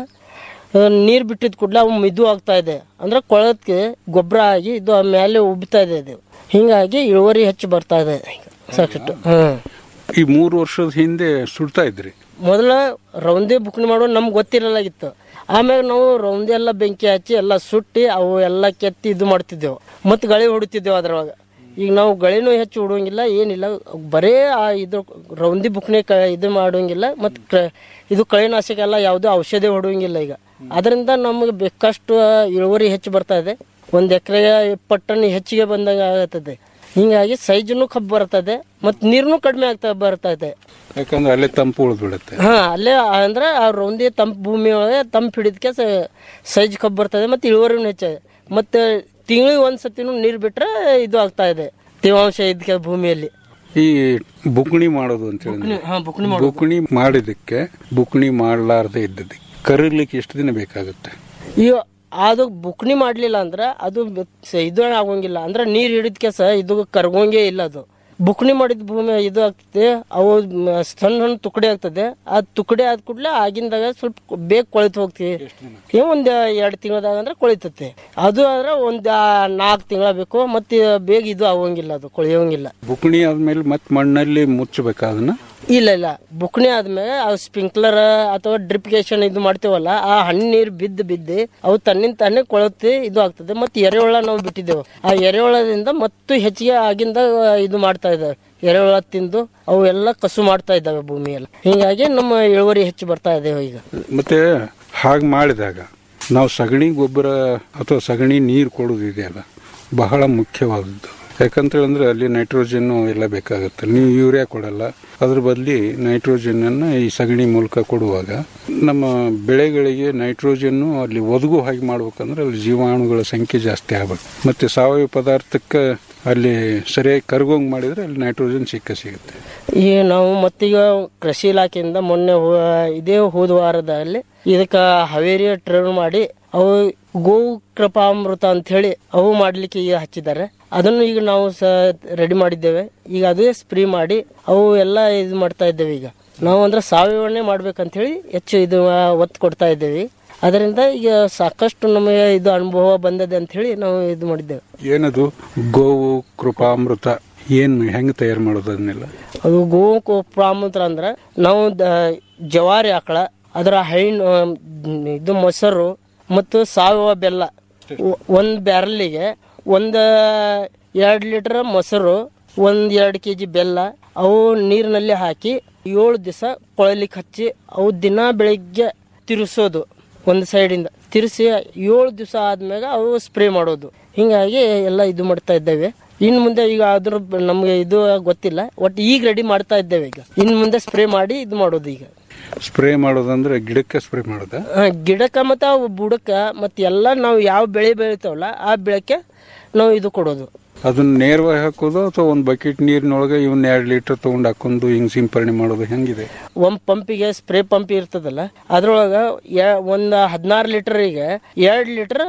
ನೀರು ಬಿಟ್ಟಿದ ಕೂಡಲೇ ಅವು ಮಿದು ಆಗ್ತಾ ಇದೆ ಅಂದ್ರೆ ಕೊಳಕ್ಕೆ ಗೊಬ್ಬರ ಆಗಿ ಇದು ಮೇಲೆ ಉಬ್ತಾ ಇದೆ ಇದು ಹಿಂಗಾಗಿ ಇಳುವರಿ ಹೆಚ್ಚು ಬರ್ತಾ ಇದೆ ಈಗ ಸಾಕಷ್ಟು ಹ್ಮ್ ಈ ಮೂರು ವರ್ಷದ ಹಿಂದೆ ಸುಡ್ತಾ ಇದ್ರಿ ಮೊದಲ ರೌಂದಿ ಬುಕ್ಣಿ ಮಾಡೋ ನಮ್ಗೆ ಗೊತ್ತಿರಲಾಗಿತ್ತು ಆಮ್ಯಾಗ ನಾವು ರೌಂದಿ ಎಲ್ಲ ಬೆಂಕಿ ಹಚ್ಚಿ ಎಲ್ಲ ಸುಟ್ಟಿ ಅವು ಎಲ್ಲ ಕೆತ್ತಿ ಇದು ಮಾಡ್ತಿದ್ದೆವು ಮತ್ತು ಗಳಿ ಹೊಡಿತಿದ್ದೆವು ಅದ್ರೊಳಗೆ ಈಗ ನಾವು ಗಳಿನೂ ಹೆಚ್ಚು ಹೊಡುವಂಗಿಲ್ಲ ಏನಿಲ್ಲ ಬರೇ ಆ ಇದು ರೌಂದಿ ಬುಕ್ಣಿ ಕ ಇದು ಮಾಡೋಂಗಿಲ್ಲ ಮತ್ತು ಇದು ಕಳೆನಾಶಕ ಎಲ್ಲ ಯಾವುದೂ ಔಷಧಿ ಹೊಡುವಂಗಿಲ್ಲ ಈಗ ಅದರಿಂದ ನಮಗೆ ಬೇಕಷ್ಟು ಇಳುವರಿ ಹೆಚ್ಚು ಬರ್ತಾ ಇದೆ ಒಂದು ಎಕರೆಗೆ ಇಪ್ಪತ್ತು ಟನ್ ಹೆಚ್ಚಿಗೆ ಬಂದಂಗೆ ಆಗತ್ತದೆ ಹಿಂಗಾಗಿ ಸೈಜನ್ನು ಕಬ್ಬು ಬರ್ತದೆ ಮತ್ತು ನೀರನ್ನು ಕಡಿಮೆ ಆಗ್ತಾ ಬರ್ತಾ ಇದೆ ಯಾಕಂದ್ರೆ ಅಲ್ಲೇ ತಂಪು ಉಳಿದು ಬಿಡುತ್ತೆ ಹಾ ಅಲ್ಲೇ ಅಂದ್ರೆ ಆ ರೌಂದಿ ತಂಪು ಭೂಮಿ ಒಳಗೆ ತಂಪು ಹಿಡಿದಕ್ಕೆ ಸೈಜ್ ಕಬ್ಬು ಬರ್ತದೆ ಮತ್ತು ಇಳುವರಿನೂ ಹೆಚ್ಚು ಮತ್ತೆ ತಿಂಗಳಿಗೆ ಒಂದ್ ಸತಿನೂ ನೀರು ಬಿಟ್ರೆ ಇದು ಆಗ್ತಾ ಇದೆ ತೇವಾಂಶ ಇದಕ್ಕೆ ಭೂಮಿಯಲ್ಲಿ ಈ ಬುಕ್ಣಿ ಮಾಡೋದು ಅಂತ ಹೇಳಿದ್ರೆ ಹಾ ಬುಕ್ಣಿ ಮಾಡೋದು ಬುಕ್ಣಿ ಮಾಡಿದಕ್ಕೆ ಬುಕ್ಣಿ ಮಾಡಲಾರ್ದೆ ಇದ್ದದಕ್ಕೆ ಕರೀಲಿಕ್ಕೆ ಎಷ್ಟು ದಿನ ಬೇಕಾಗುತ್ತೆ ಈಗ ಅದು ಬುಕ್ಣಿ ಮಾಡ್ಲಿಲ್ಲ ಅಂದ್ರೆ ಅದು ಬೆ- ಸ- ಇದು ಆಗೋಂಗಿಲ್ಲ ಅಂದ್ರೆ ನೀರ್ ಹಿಡಿದ್ಕೆ ಸಹ ಇದು ಕರ್ಗೋಂಗೇ ಇಲ್ಲ ಅದು ಬುಕ್ಣಿ ಮಾಡಿದ ಭೂಮಿ ಇದು ಆಗ್ತದೆ ಅವು ಮ- ಸಣ್ಣ ಸಣ್ಣ ತುಕಡಿ ಆಗ್ತದೆ ಆ ತುಕಡಿ ಆದ ಕೂಡಲೇ ಆಗಿಂದಾಗ ಸ್ವಲ್ಪ ಬೇಗ ಕೊಳಿತು ಹೋಗ್ತೀವಿ ಏ ಒಂದ್ ಎರಡು ತಿಂಗಳದಾಗ ಅಂದ್ರೆ ಕೊಳಿತತೆ ಅದು ಆದ್ರೆ ಒಂದ್ ನಾಲ್ಕು ತಿಂಗಳ ಬೇಕು ಮತ್ತೆ ಬೇಗ ಇದು ಆಗೋಂಗಿಲ್ಲ ಅದು ಕೊಳಿಯೋಂಗಿಲ್ಲ ಬುಕ್ಣಿ ಆದ್ಮೇಲೆ ಮತ್ತೆ ಮಣ್ಣಲ್ಲಿ ಮುಚ್ಚಬೇಕಾ ಅದನ್ನ ಇಲ್ಲ ಇಲ್ಲ ಬುಕ್ಣಿ ಆದ್ಮೇಲೆ ಅವು ಸ್ಪ್ರಿಂಕ್ಲರ್ ಅಥವಾ ಡ್ರಿಪ್ಗೇಷನ್ ಇದು ಮಾಡ್ತೇವಲ್ಲ ಆ ಹಣ್ಣು ನೀರು ಬಿದ್ದು ಬಿದ್ದು ಅವು ತನ್ನಿಂದ ತಾನೇ ಕೊಳತಿ ಇದು ಆಗ್ತದೆ ಮತ್ತೆ ಎರೆಹುಳ ನಾವು ಬಿಟ್ಟಿದ್ದೇವೆ ಆ ಎರೆಹುಳದಿಂದ ಮತ್ತು ಹೆಚ್ಚಿಗೆ ಆಗಿಂದ ಇದು ಮಾಡ್ತಾ ಇದ್ದಾವೆ ಎರೆಹುಳ ತಿಂದು ಅವು ಎಲ್ಲ ಕಸು ಮಾಡ್ತಾ ಇದ್ದಾವೆ ಭೂಮಿಯೆಲ್ಲ ಹಿಂಗಾಗಿ ನಮ್ಮ ಇಳುವರಿ ಹೆಚ್ಚು ಬರ್ತಾ ಇದ್ದೇವೆ ಈಗ ಮತ್ತೆ ಹಾಗೆ ಮಾಡಿದಾಗ ನಾವು ಸಗಣಿ ಗೊಬ್ಬರ ಅಥವಾ ಸಗಣಿ ನೀರು ಕೊಡೋದು ಇದೆಯಲ್ಲ ಬಹಳ ಮುಖ್ಯವಾದದ್ದು ಯಾಕಂತ ಹೇಳಿದ್ರೆ ಅಲ್ಲಿ ನೈಟ್ರೋಜನ್ ಎಲ್ಲ ಬೇಕಾಗುತ್ತೆ ನೀವು ಯೂರಿಯಾ ಕೊಡಲ್ಲ ಅದ್ರ ಬದಲಿ ನೈಟ್ರೋಜನ್ ಅನ್ನ ಈ ಸಗಣಿ ಮೂಲಕ ಕೊಡುವಾಗ ನಮ್ಮ ಬೆಳೆಗಳಿಗೆ ನೈಟ್ರೋಜನ್ ಅಲ್ಲಿ ಒದಗು ಹಾಗೆ ಮಾಡ್ಬೇಕಂದ್ರೆ ಅಲ್ಲಿ ಜೀವಾಣುಗಳ ಸಂಖ್ಯೆ ಜಾಸ್ತಿ ಆಗ್ಬೇಕು ಮತ್ತೆ ಸಾವಯವ ಪದಾರ್ಥಕ್ಕೆ ಅಲ್ಲಿ ಸರಿಯಾಗಿ ಕರ್ಗೋಂಗ್ ಮಾಡಿದ್ರೆ ಅಲ್ಲಿ ನೈಟ್ರೋಜನ್ ಸಿಕ್ಕ ಸಿಗುತ್ತೆ ಈ ನಾವು ಮತ್ತೀಗ ಕೃಷಿ ಇಲಾಖೆಯಿಂದ ಮೊನ್ನೆ ಹೋ- ಇದೇ ಹೋದ ವಾರದಲ್ಲಿ ಇದಕ್ಕ ಹಾವೇರಿ ಟ್ರೈನ್ ಮಾಡಿ ಅವು ಗೋ ಕೃಪಾಮೃತ ಅಂತ ಹೇಳಿ ಅವು ಮಾಡ್ಲಿಕ್ಕೆ ಈಗ ಹಚ್ಚಿದ್ದಾರೆ ಅದನ್ನು ಈಗ ನಾವು ಸ ರೆಡಿ ಮಾಡಿದ್ದೇವೆ ಈಗ ಅದೇ ಸ್ಪ್ರೇ ಮಾಡಿ ಅವು ಎಲ್ಲ ಇದು ಮಾಡ್ತಾ ಇದ್ದೇವೆ ಈಗ ನಾವು ಅಂದ್ರೆ ಸಾವಯವನ್ನೇ ಮಾಡ್ಬೇಕಂತ ಹೇಳಿ ಹೆಚ್ಚು ಇದು ಆ, ಒತ್ತು ಕೊಡ್ತಾ ಇದ್ದೇವೆ ಅದರಿಂದ ಈಗ ಸಾಕಷ್ಟು ನಮಗೆ ಇದು ಅನುಭವ ಬಂದದೆ ಅಂತ ಹೇಳಿ ನಾವು ಇದು ಮಾಡಿದ್ದೇವೆ ಏನದು ಗೋವು ಕೃಪಾಮೃತ ಏನ್ ಹೆಂಗ್ ತಯಾರು ಮಾಡೋದು ಅದನ್ನೆಲ್ಲ ಅದು ಗೋವು ಪ್ರಾಮುತ್ರ ಅಂದ್ರೆ ನಾವು ದ- ಜವಾರಿ ಆಕಳ ಅದರ ಹೈನು ಇದು ಮೊಸರು ಮತ್ತು ಸಾವಯವ ಬೆಲ್ಲ ಒ- ಒಂದ್ ಬ್ಯಾರಲ್ಲಿಗೆ ಒಂದ್ ಎರಡು ಲೀಟರ್ ಮೊಸರು ಒಂದ್ ಎರಡು ಕೆ ಜಿ ಬೆಲ್ಲ ಅವು ನೀರಿನಲ್ಲಿ ಹಾಕಿ ಏಳು ದಿವಸ ಕೊಳಲಿಕ್ಕೆ ಹಚ್ಚಿ ಅವು ದಿನ ಬೆಳಿಗ್ಗೆ ತಿರ್ಸೋದು ಒಂದು ಸೈಡಿಂದ ತಿರ್ಸಿ ಏಳು ದಿವಸ ಆದ್ಮ್ಯಾಗ ಅವು ಸ್ಪ್ರೇ ಮಾಡೋದು ಹಿಂಗಾಗಿ ಎಲ್ಲ ಇದು ಮಾಡ್ತಾ ಇದ್ದೇವೆ ಇನ್ ಮುಂದೆ ಈಗ ಅದ್ರ ಬ- ನಮ್ಗೆ ಇದು ಗೊತ್ತಿಲ್ಲ ಒಟ್ಟು ಈಗ ರೆಡಿ ಮಾಡ್ತಾ ಇದ್ದೇವೆ ಈಗ ಇನ್ ಮುಂದೆ ಸ್ಪ್ರೇ ಮಾಡಿ ಇದು ಮಾಡೋದು ಈಗ ಸ್ಪ್ರೇ ಮಾಡೋದಂದ್ರೆ ಗಿಡಕ್ಕೆ ಸ್ಪ್ರೇ ಮಾಡೋದ ಆ, ಗಿಡಕ್ಕ ಮತ್ತು ಅವು ಬುಡಕ್ಕ ಮತ್ತು ಎಲ್ಲ ನಾವು ಯಾವ ಬೆಳೆ ಬೆಳಿತಾವಲ್ಲ ಆ ಬೆಳೆಕ್ಕೆ ನಾವು ಇದು ಕೊಡೋದು ಅದನ್ನ ನೇರವಾಗಿ ಹಾಕೋದು ಅಥವಾ ಒಂದ್ ಬಕೆಟ್ ನೀರಿನೊಳಗೆ ಇವನ್ ಎರಡ್ ಲೀಟರ್ ತಗೊಂಡ್ ಹಾಕೊಂಡು ಹಿಂಗ್ ಸಿಂಪರಣೆ ಮಾಡೋದು ಹೆಂಗಿದೆ ಒಂದ್ ಪಂಪಿಗೆ ಸ್ಪ್ರೇ ಪಂಪ್ ಇರ್ತದಲ್ಲ ಅದ್ರೊಳಗ ಯ- ಒಂದ್ ಹದಿನಾರು ಲೀಟರ್ಗೆ ಎರಡ್ ಲೀಟರ್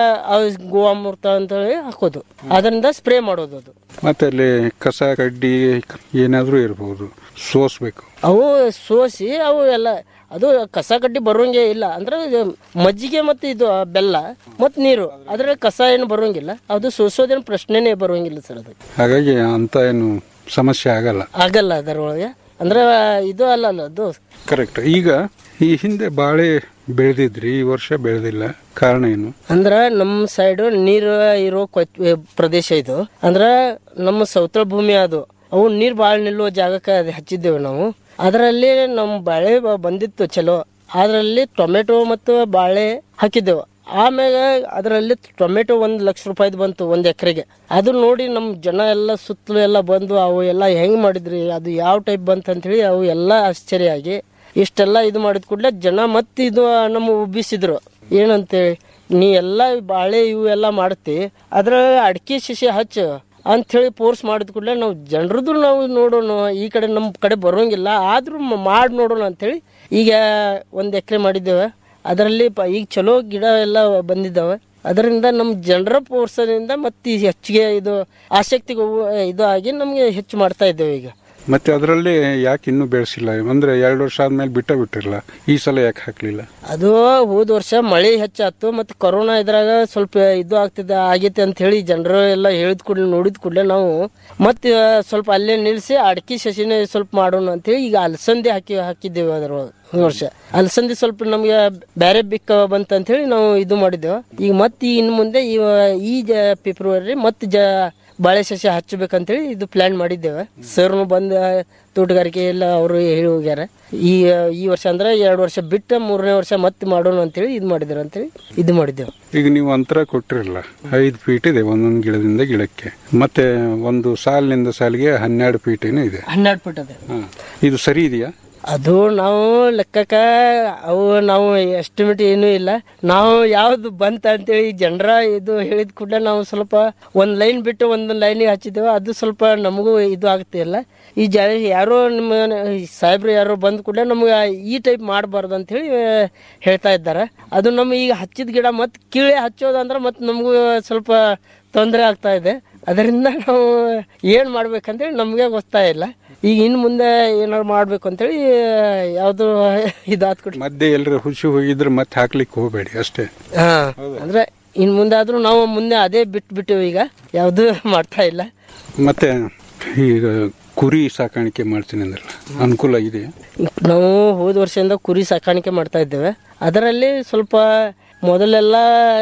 ಗೋವಾಮೃತ ಅಂತ ಹೇಳಿ ಹಾಕೋದು ಅದರಿಂದ ಸ್ಪ್ರೇ ಮಾಡೋದು ಅದು ಮತ್ತೆ ಅಲ್ಲಿ ಕಸ ಕಡ್ಡಿ ಏನಾದ್ರೂ ಇರಬಹುದು ಸೋಸ್ಬೇಕು ಅವು ಸೋಸಿ ಅವು ಎಲ್ಲ ಅದು ಕಸ ಕಡ್ಡಿ ಬರೋಂಗೆ ಇಲ್ಲ ಅಂದ್ರೆ ಇದು ಮಜ್ಜಿಗೆ ಮತ್ತು ಇದು ಬೆಲ್ಲ ಮತ್ತು ನೀರು ಅದ್ರ ಕಸ ಏನು ಬರೋಂಗಿಲ್ಲ ಅದು ಸೋಸೋದೇನು ಪ್ರಶ್ನೆನೇ ಬರೋಂಗಿಲ್ಲ ಸರ್ ಅದು ಹಾಗಾಗಿ ಅಂತ ಏನು ಸಮಸ್ಯೆ ಆಗಲ್ಲ ಆಗಲ್ಲ ಅದರೊಳಗೆ ಅಂದ್ರೆ ಇದು ಅಲ್ಲ ಅಲ್ಲ ಅದು ಕರೆಕ್ಟ್ ಈಗ ಈ ಹಿಂದೆ ಬಾಳೆ ಬೆಳೆದಿದ್ರಿ ಈ ವರ್ಷ ಬೆಳೆದಿಲ್ಲ ಕಾರಣ ಏನು ಅಂದ್ರ ನಮ್ಮ ಸೈಡ್ ನೀರು ಇರೋ ಕೊಚ್- ಪ್ರದೇಶ ಇದು ಅಂದ್ರ ನಮ್ಮ ಸೌತಳ ಭೂಮಿ ಅದು ಅವು ನೀರ್ ಬಾಳ ನಿಲ್ಲುವ ಜಾಗಕ್ಕೆ ಅದು ಹಚ್ಚಿದ್ದೇವೆ ನಾವು ಅದರಲ್ಲಿ ನಮ್ಮ ಬಾಳೆ ಬ- ಬಂದಿತ್ತು ಚಲೋ ಅದರಲ್ಲಿ ಟೊಮೆಟೊ ಮತ್ತು ಬಾಳೆ ಹಾಕಿದ್ದೆವು ಆಮ್ಯಾಗ ಅದರಲ್ಲಿ ಟೊಮೆಟೊ ಒಂದು ಲಕ್ಷ ರೂಪಾಯಿದು ಬಂತು ಒಂದು ಎಕರೆಗೆ ಅದು ನೋಡಿ ನಮ್ಮ ಜನ ಎಲ್ಲ ಸುತ್ತಲೂ ಎಲ್ಲ ಬಂದು ಅವು ಎಲ್ಲ ಹೆಂಗ್ ಮಾಡಿದ್ರಿ ಅದು ಯಾವ ಟೈಪ್ ಬಂತು ಅಂತೇಳಿ ಅವು ಎಲ್ಲ ಆಶ್ಚರ್ಯ ಆಗಿ ಇಷ್ಟೆಲ್ಲ ಇದು ಮಾಡಿದ ಕೂಡಲೇ ಜನ ಮತ್ತೆ ಇದು ನಮ್ಮ ಉಬ್ಬಿಸಿದ್ರು ಏನಂತೇಳಿ ನೀ ಎಲ್ಲ ಬಾಳೆ ಇವು ಎಲ್ಲ ಮಾಡ್ತಿ ಅದ್ರ ಅಡಿಕೆ ಶಿಶಿ ಹಚ್ಚ ಅಂಥೇಳಿ ಫೋರ್ಸ್ ಮಾಡಿದ ಕೂಡಲೇ ನಾವು ಜನರದ್ದು ನಾವು ನೋಡೋಣ ಈ ಕಡೆ ನಮ್ಮ ಕಡೆ ಬರೋಂಗಿಲ್ಲ ಆದ್ರೂ ಮಾಡಿ ನೋಡೋಣ ಅಂಥೇಳಿ ಈಗ ಒಂದು ಎಕರೆ ಮಾಡಿದ್ದೇವೆ ಅದರಲ್ಲಿ ಪ- ಈಗ ಚಲೋ ಗಿಡ ಎಲ್ಲ ಬಂದಿದ್ದಾವೆ ಅದರಿಂದ ನಮ್ಮ ಜನರ ಪ್ರೋತ್ಸಾಹದಿಂದ ಮತ್ತೆ ಈ ಹೆಚ್ಚಿಗೆ ಇದು ಆಸಕ್ತಿಗೆ ಹೋಗುವ- ಇದು ಆಗಿ ನಮಗೆ ಹೆಚ್ಚು ಮಾಡ್ತಾ ಇದ್ದೇವೆ ಈಗ ಮತ್ತೆ ಅದರಲ್ಲಿ ಯಾಕೆ ಇನ್ನೂ ಬೆಳೆಸಿಲ್ಲ ಅಂದ್ರೆ ಎರಡು ವರ್ಷ ಆದ್ಮೇಲೆ ಬಿಟ್ಟ ಬಿಟ್ಟಿರಲ್ಲ ಈ ಸಲ ಯಾಕೆ ಹಾಕ್ಲಿಲ್ಲ ಅದು ಹೋದ ವರ್ಷ ಮಳೆ ಹೆಚ್ಚಾತು ಮತ್ತೆ ಕೊರೋನಾ ಇದ್ರಾಗ ಸ್ವಲ್ಪ ಇದು ಆಗ್ತಿದೆ ಆಗೈತೆ ಅಂತ ಹೇಳಿ ಜನರು ಎಲ್ಲ ಹೇಳಿದ ಕೂಡಲೇ ನೋಡಿದ ಕೂಡಲೇ ನಾವು ಮತ್ತೆ ಸ್ವಲ್ಪ ಅಲ್ಲೇ ನಿಲ್ಲಿಸಿ ಅಡಿಕೆ ಸಸಿನೇ ಸ್ವಲ್ಪ ಮಾಡೋಣ ಅಂತೇಳಿ ಈಗ ಅಲಸಂದಿ ಹಾಕಿ ಹಾಕಿದ್ದೇವೆ ಅದರೊಳಗೆ ಈ ವರ್ಷ ಅಲಸಂದಿ ಸ್ವಲ್ಪ ನಮ್ಗೆ ಬೇರೆ ಬಿಕ್ಕ ಬಂತ ಅಂತ ಹೇಳಿ ನಾವು ಇದು ಮಾಡಿದ್ದೇವೆ ಈಗ ಮತ್ತೆ ಇನ್ನು ಮುಂದೆ ಈ ಈ ಜ- ಫೆಬ್ರವರಿ ಮತ್ತೆ ಜ ಬಾಳೆ ಸಸ್ಯ ಹಚ್ಚಬೇಕಂತೇಳಿ ಇದು ಪ್ಲಾನ್ ಮಾಡಿದ್ದೇವೆ ಸರ್ನು ಬಂದ ತೋಟಗಾರಿಕೆ ಎಲ್ಲ ಅವರು ಹೇಳಿ ಹೋಗ್ಯಾರ ಈ ಈ ವರ್ಷ ಅಂದ್ರೆ ಎರಡು ವರ್ಷ ಬಿಟ್ಟು ಮೂರನೇ ವರ್ಷ ಮತ್ತೆ ಮಾಡೋಣ ಅಂತೇಳಿ ಇದು ಮಾಡಿದ್ರು ಅಂತೇಳಿ ಇದು ಮಾಡಿದ್ದೇವೆ ಈಗ ನೀವು ಅಂತರ ಕೊಟ್ಟಿರಲ್ಲ ಐದು ಫೀಟ್ ಇದೆ ಒಂದೊಂದು ಗಿಡದಿಂದ ಗಿಡಕ್ಕೆ ಮತ್ತೆ ಒಂದು ಸಾಲಿನಿಂದ ಸಾಲಿಗೆ ಹನ್ನೆರಡು ಫೀಟ್ ಏನೋ ಇದೆ ಹನ್ನೆರಡು ಫುಟ್ ಅದೇ ಹ. ಇದು ಸರಿ ಇದೆಯಾ ಅದು ನಾವು ಲೆಕ್ಕಕ್ಕ ಅವು ನಾವು ಎಸ್ಟಿಮೇಟ್ ಏನೂ ಇಲ್ಲ ನಾವು ಯಾವ್ದು ಬಂತ ಅಂತೇಳಿ ಜನರ ಇದು ಹೇಳಿದ ಕೂಡಲೇ ನಾವು ಸ್ವಲ್ಪ ಒಂದ್ ಲೈನ್ ಬಿಟ್ಟು ಒಂದ್ ಲೈನಿಗೆ ಹಚ್ಚಿದ್ದೇವೆ ಅದು ಸ್ವಲ್ಪ ನಮಗೂ ಇದು ಆಗ್ತಿಲ್ಲ ಈ ಜ ಯಾರೋ ನಿಮ್ಮ ಸಾಹೇಬ್ರು ಯಾರೋ ಬಂದ ಕೂಡಲೇ ನಮ್ಗೆ ಈ ಟೈಪ್ ಮಾಡಬಾರ್ದು ಅಂತ ಹೇಳಿ ಹೇಳ್ತಾ ಇದ್ದಾರೆ ಅದು ನಮ್ಮ ಈಗ ಹಚ್ಚಿದ ಗಿಡ ಮತ್ತೆ ಕೀಳೆ ಹಚ್ಚೋದಂದ್ರೆ ಮತ್ತೆ ನಮಗೂ ಸ್ವಲ್ಪ ತೊಂದರೆ ಆಗ್ತಾ ಇದೆ ಅದರಿಂದ ನಾವು ಏನ್ ಮಾಡ್ಬೇಕಂತೇಳಿ ನಮ್ಗೆ ಗೊತ್ತಾ ಇಲ್ಲ ಈಗ ಇನ್ ಮುಂದೆ ಏನಾರು ಮಾಡ್ಬೇಕು ಅಂತೇಳಿ ಯಾವ್ದು ಇದಾದ್ ಕೊಟ್ಟು ಮಧ್ಯೆ ಎಲ್ಲರ ಹುಸಿ ಹೋಗಿದ್ರೆ ಮತ್ತೆ ಹಾಕ್ಲಿಕ್ಕೆ ಹೋಗಬೇಡಿ ಅಷ್ಟೇ ಹಾ ಅಂದ್ರೆ ಇನ್ ಮುಂದೆ ಆದ್ರೂ ನಾವು ಮುಂದೆ ಅದೇ ಬಿಟ್ಟು ಬಿಟ್ಟಿವಿ ಈಗ ಯಾವ್ದು ಮಾಡ್ತಾ ಇಲ್ಲ ಮತ್ತೆ ಈಗ ಕುರಿ ಸಾಕಾಣಿಕೆ ಮಾಡ್ತೀನಿ ಅಂದ್ರಲ್ಲ ಅನುಕೂಲ ಇದೆ ನಾವು ಹೋದ ವರ್ಷದಿಂದ ಕುರಿ ಸಾಕಾಣಿಕೆ ಮಾಡ್ತಾ ಇದ್ದೇವೆ ಅದರಲ್ಲಿ ಸ್ವಲ್ಪ ಮೊದಲೆಲ್ಲ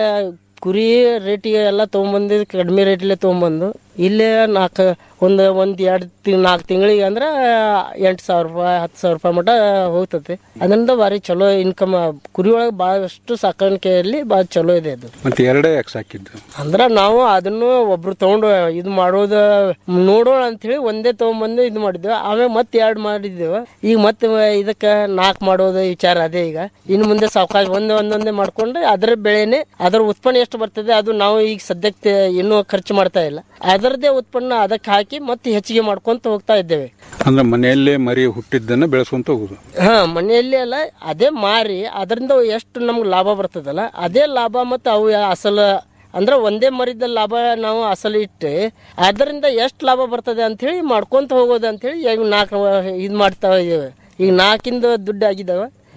ಕುರಿ ರೇಟಿಗೆ ಎಲ್ಲ ತೊಗೊಂಬಂದು ಕಡಿಮೆ ರೇಟಲ್ಲೇ ತೊಗೊಂಬಂದು ಇಲ್ಲೇ ನಾಲ್ಕು ಒಂದು ಒಂದು ಎರಡು ತಿಂಗ್ ನಾಲ್ಕು ತಿಂಗಳಿಗೆ ಅಂದ್ರೆ ಎಂಟು ಸಾವಿರ ರೂಪಾಯಿ ಹತ್ತು ಸಾವಿರ ರೂಪಾಯಿ ಮಟ ಹೋಗ್ತದೆ ಅದರಿಂದ ಭಾರಿ ಚಲೋ ಇನ್ಕಮ್ ಕುರಿ ಒಳಗೆ ಭಾಳಷ್ಟು ಸಾಕಾಣಿಕೆಯಲ್ಲಿ ಭಾಳ ಚಲೋ ಇದೆ ಅದು ಮತ್ತೆ ಎರಡೇ ಯಾಕೆ ಸಾಕಿದ್ದು ಅಂದ್ರ ನಾವು ಅದನ್ನು ಒಬ್ರು ತಗೊಂಡು ಇದು ಮಾಡೋದು ನೋಡೋಣ ಅಂತ ಹೇಳಿ ಒಂದೇ ತಗೊಂಬಂದು ಇದು ಮಾಡಿದ್ವಿ ಆಮೇಲೆ ಮತ್ತೆ ಎರಡು ಮಾಡಿದ್ದೇವೆ ಈಗ ಮತ್ತೆ ಇದಕ್ಕ ನಾಲ್ಕು ಮಾಡೋದು ವಿಚಾರ ಅದೇ ಈಗ ಇನ್ನು ಮುಂದೆ ಸಾವಕಾಶ ಒಂದೇ ಒಂದೊಂದೇ ಮಾಡ್ಕೊಂಡು ಅದರ ಬೆಳೆನೆ ಅದರ ಉತ್ಪನ್ನ ಎಷ್ಟು ಬರ್ತದೆ ಅದು ನಾವು ಈಗ ಸದ್ಯಕ್ಕೆ ಇನ್ನೂ ಖರ್ಚು ಮಾಡ್ತಾ ಇಲ್ಲ ಅದರದೇ ಉತ್ಪನ್ನ ಅದಕ್ಕೆ ಹಾಕಿ ಮತ್ತೆ ಹೆಚ್ಚಿಗೆ ಮಾಡ್ಕೊಂತ ಹೋಗ್ತಾ ಇದ್ದೇವೆ ಅಂದ್ರೆ ಮನೆಯಲ್ಲೇ ಮರಿ ಹುಟ್ಟಿದ್ದನ್ನ ಬೆಳೆಸ್ಕೊಂತ ಹೋಗುದು ಹಾ ಮನೆಯಲ್ಲಿ ಅಲ್ಲ ಅದೇ ಮಾರಿ ಅದರಿಂದ ಎಷ್ಟು ನಮ್ಗೆ ಲಾಭ ಬರ್ತದಲ್ಲ ಅದೇ ಲಾಭ ಮತ್ತು ಅವು ಅಸಲ ಅಂದ್ರೆ ಒಂದೇ ಮರಿದ ಲಾಭ ನಾವು ಅಸಲು ಇಟ್ಟು ಅದರಿಂದ ಎಷ್ಟು ಲಾಭ ಬರ್ತದೆ ಅಂತ ಹೇಳಿ ಮಾಡ್ಕೊಂತ ಹೋಗೋದು ಅಂತ ಹೇಳಿ ಈಗ ನಾಲ್ಕು ಇದು ಮಾಡ್ತಾ ಇದ್ದೇವೆ ಈಗ ನಾಲ್ಕಿಂದ ದುಡ್ಡು ಆಗಿದಾವೆ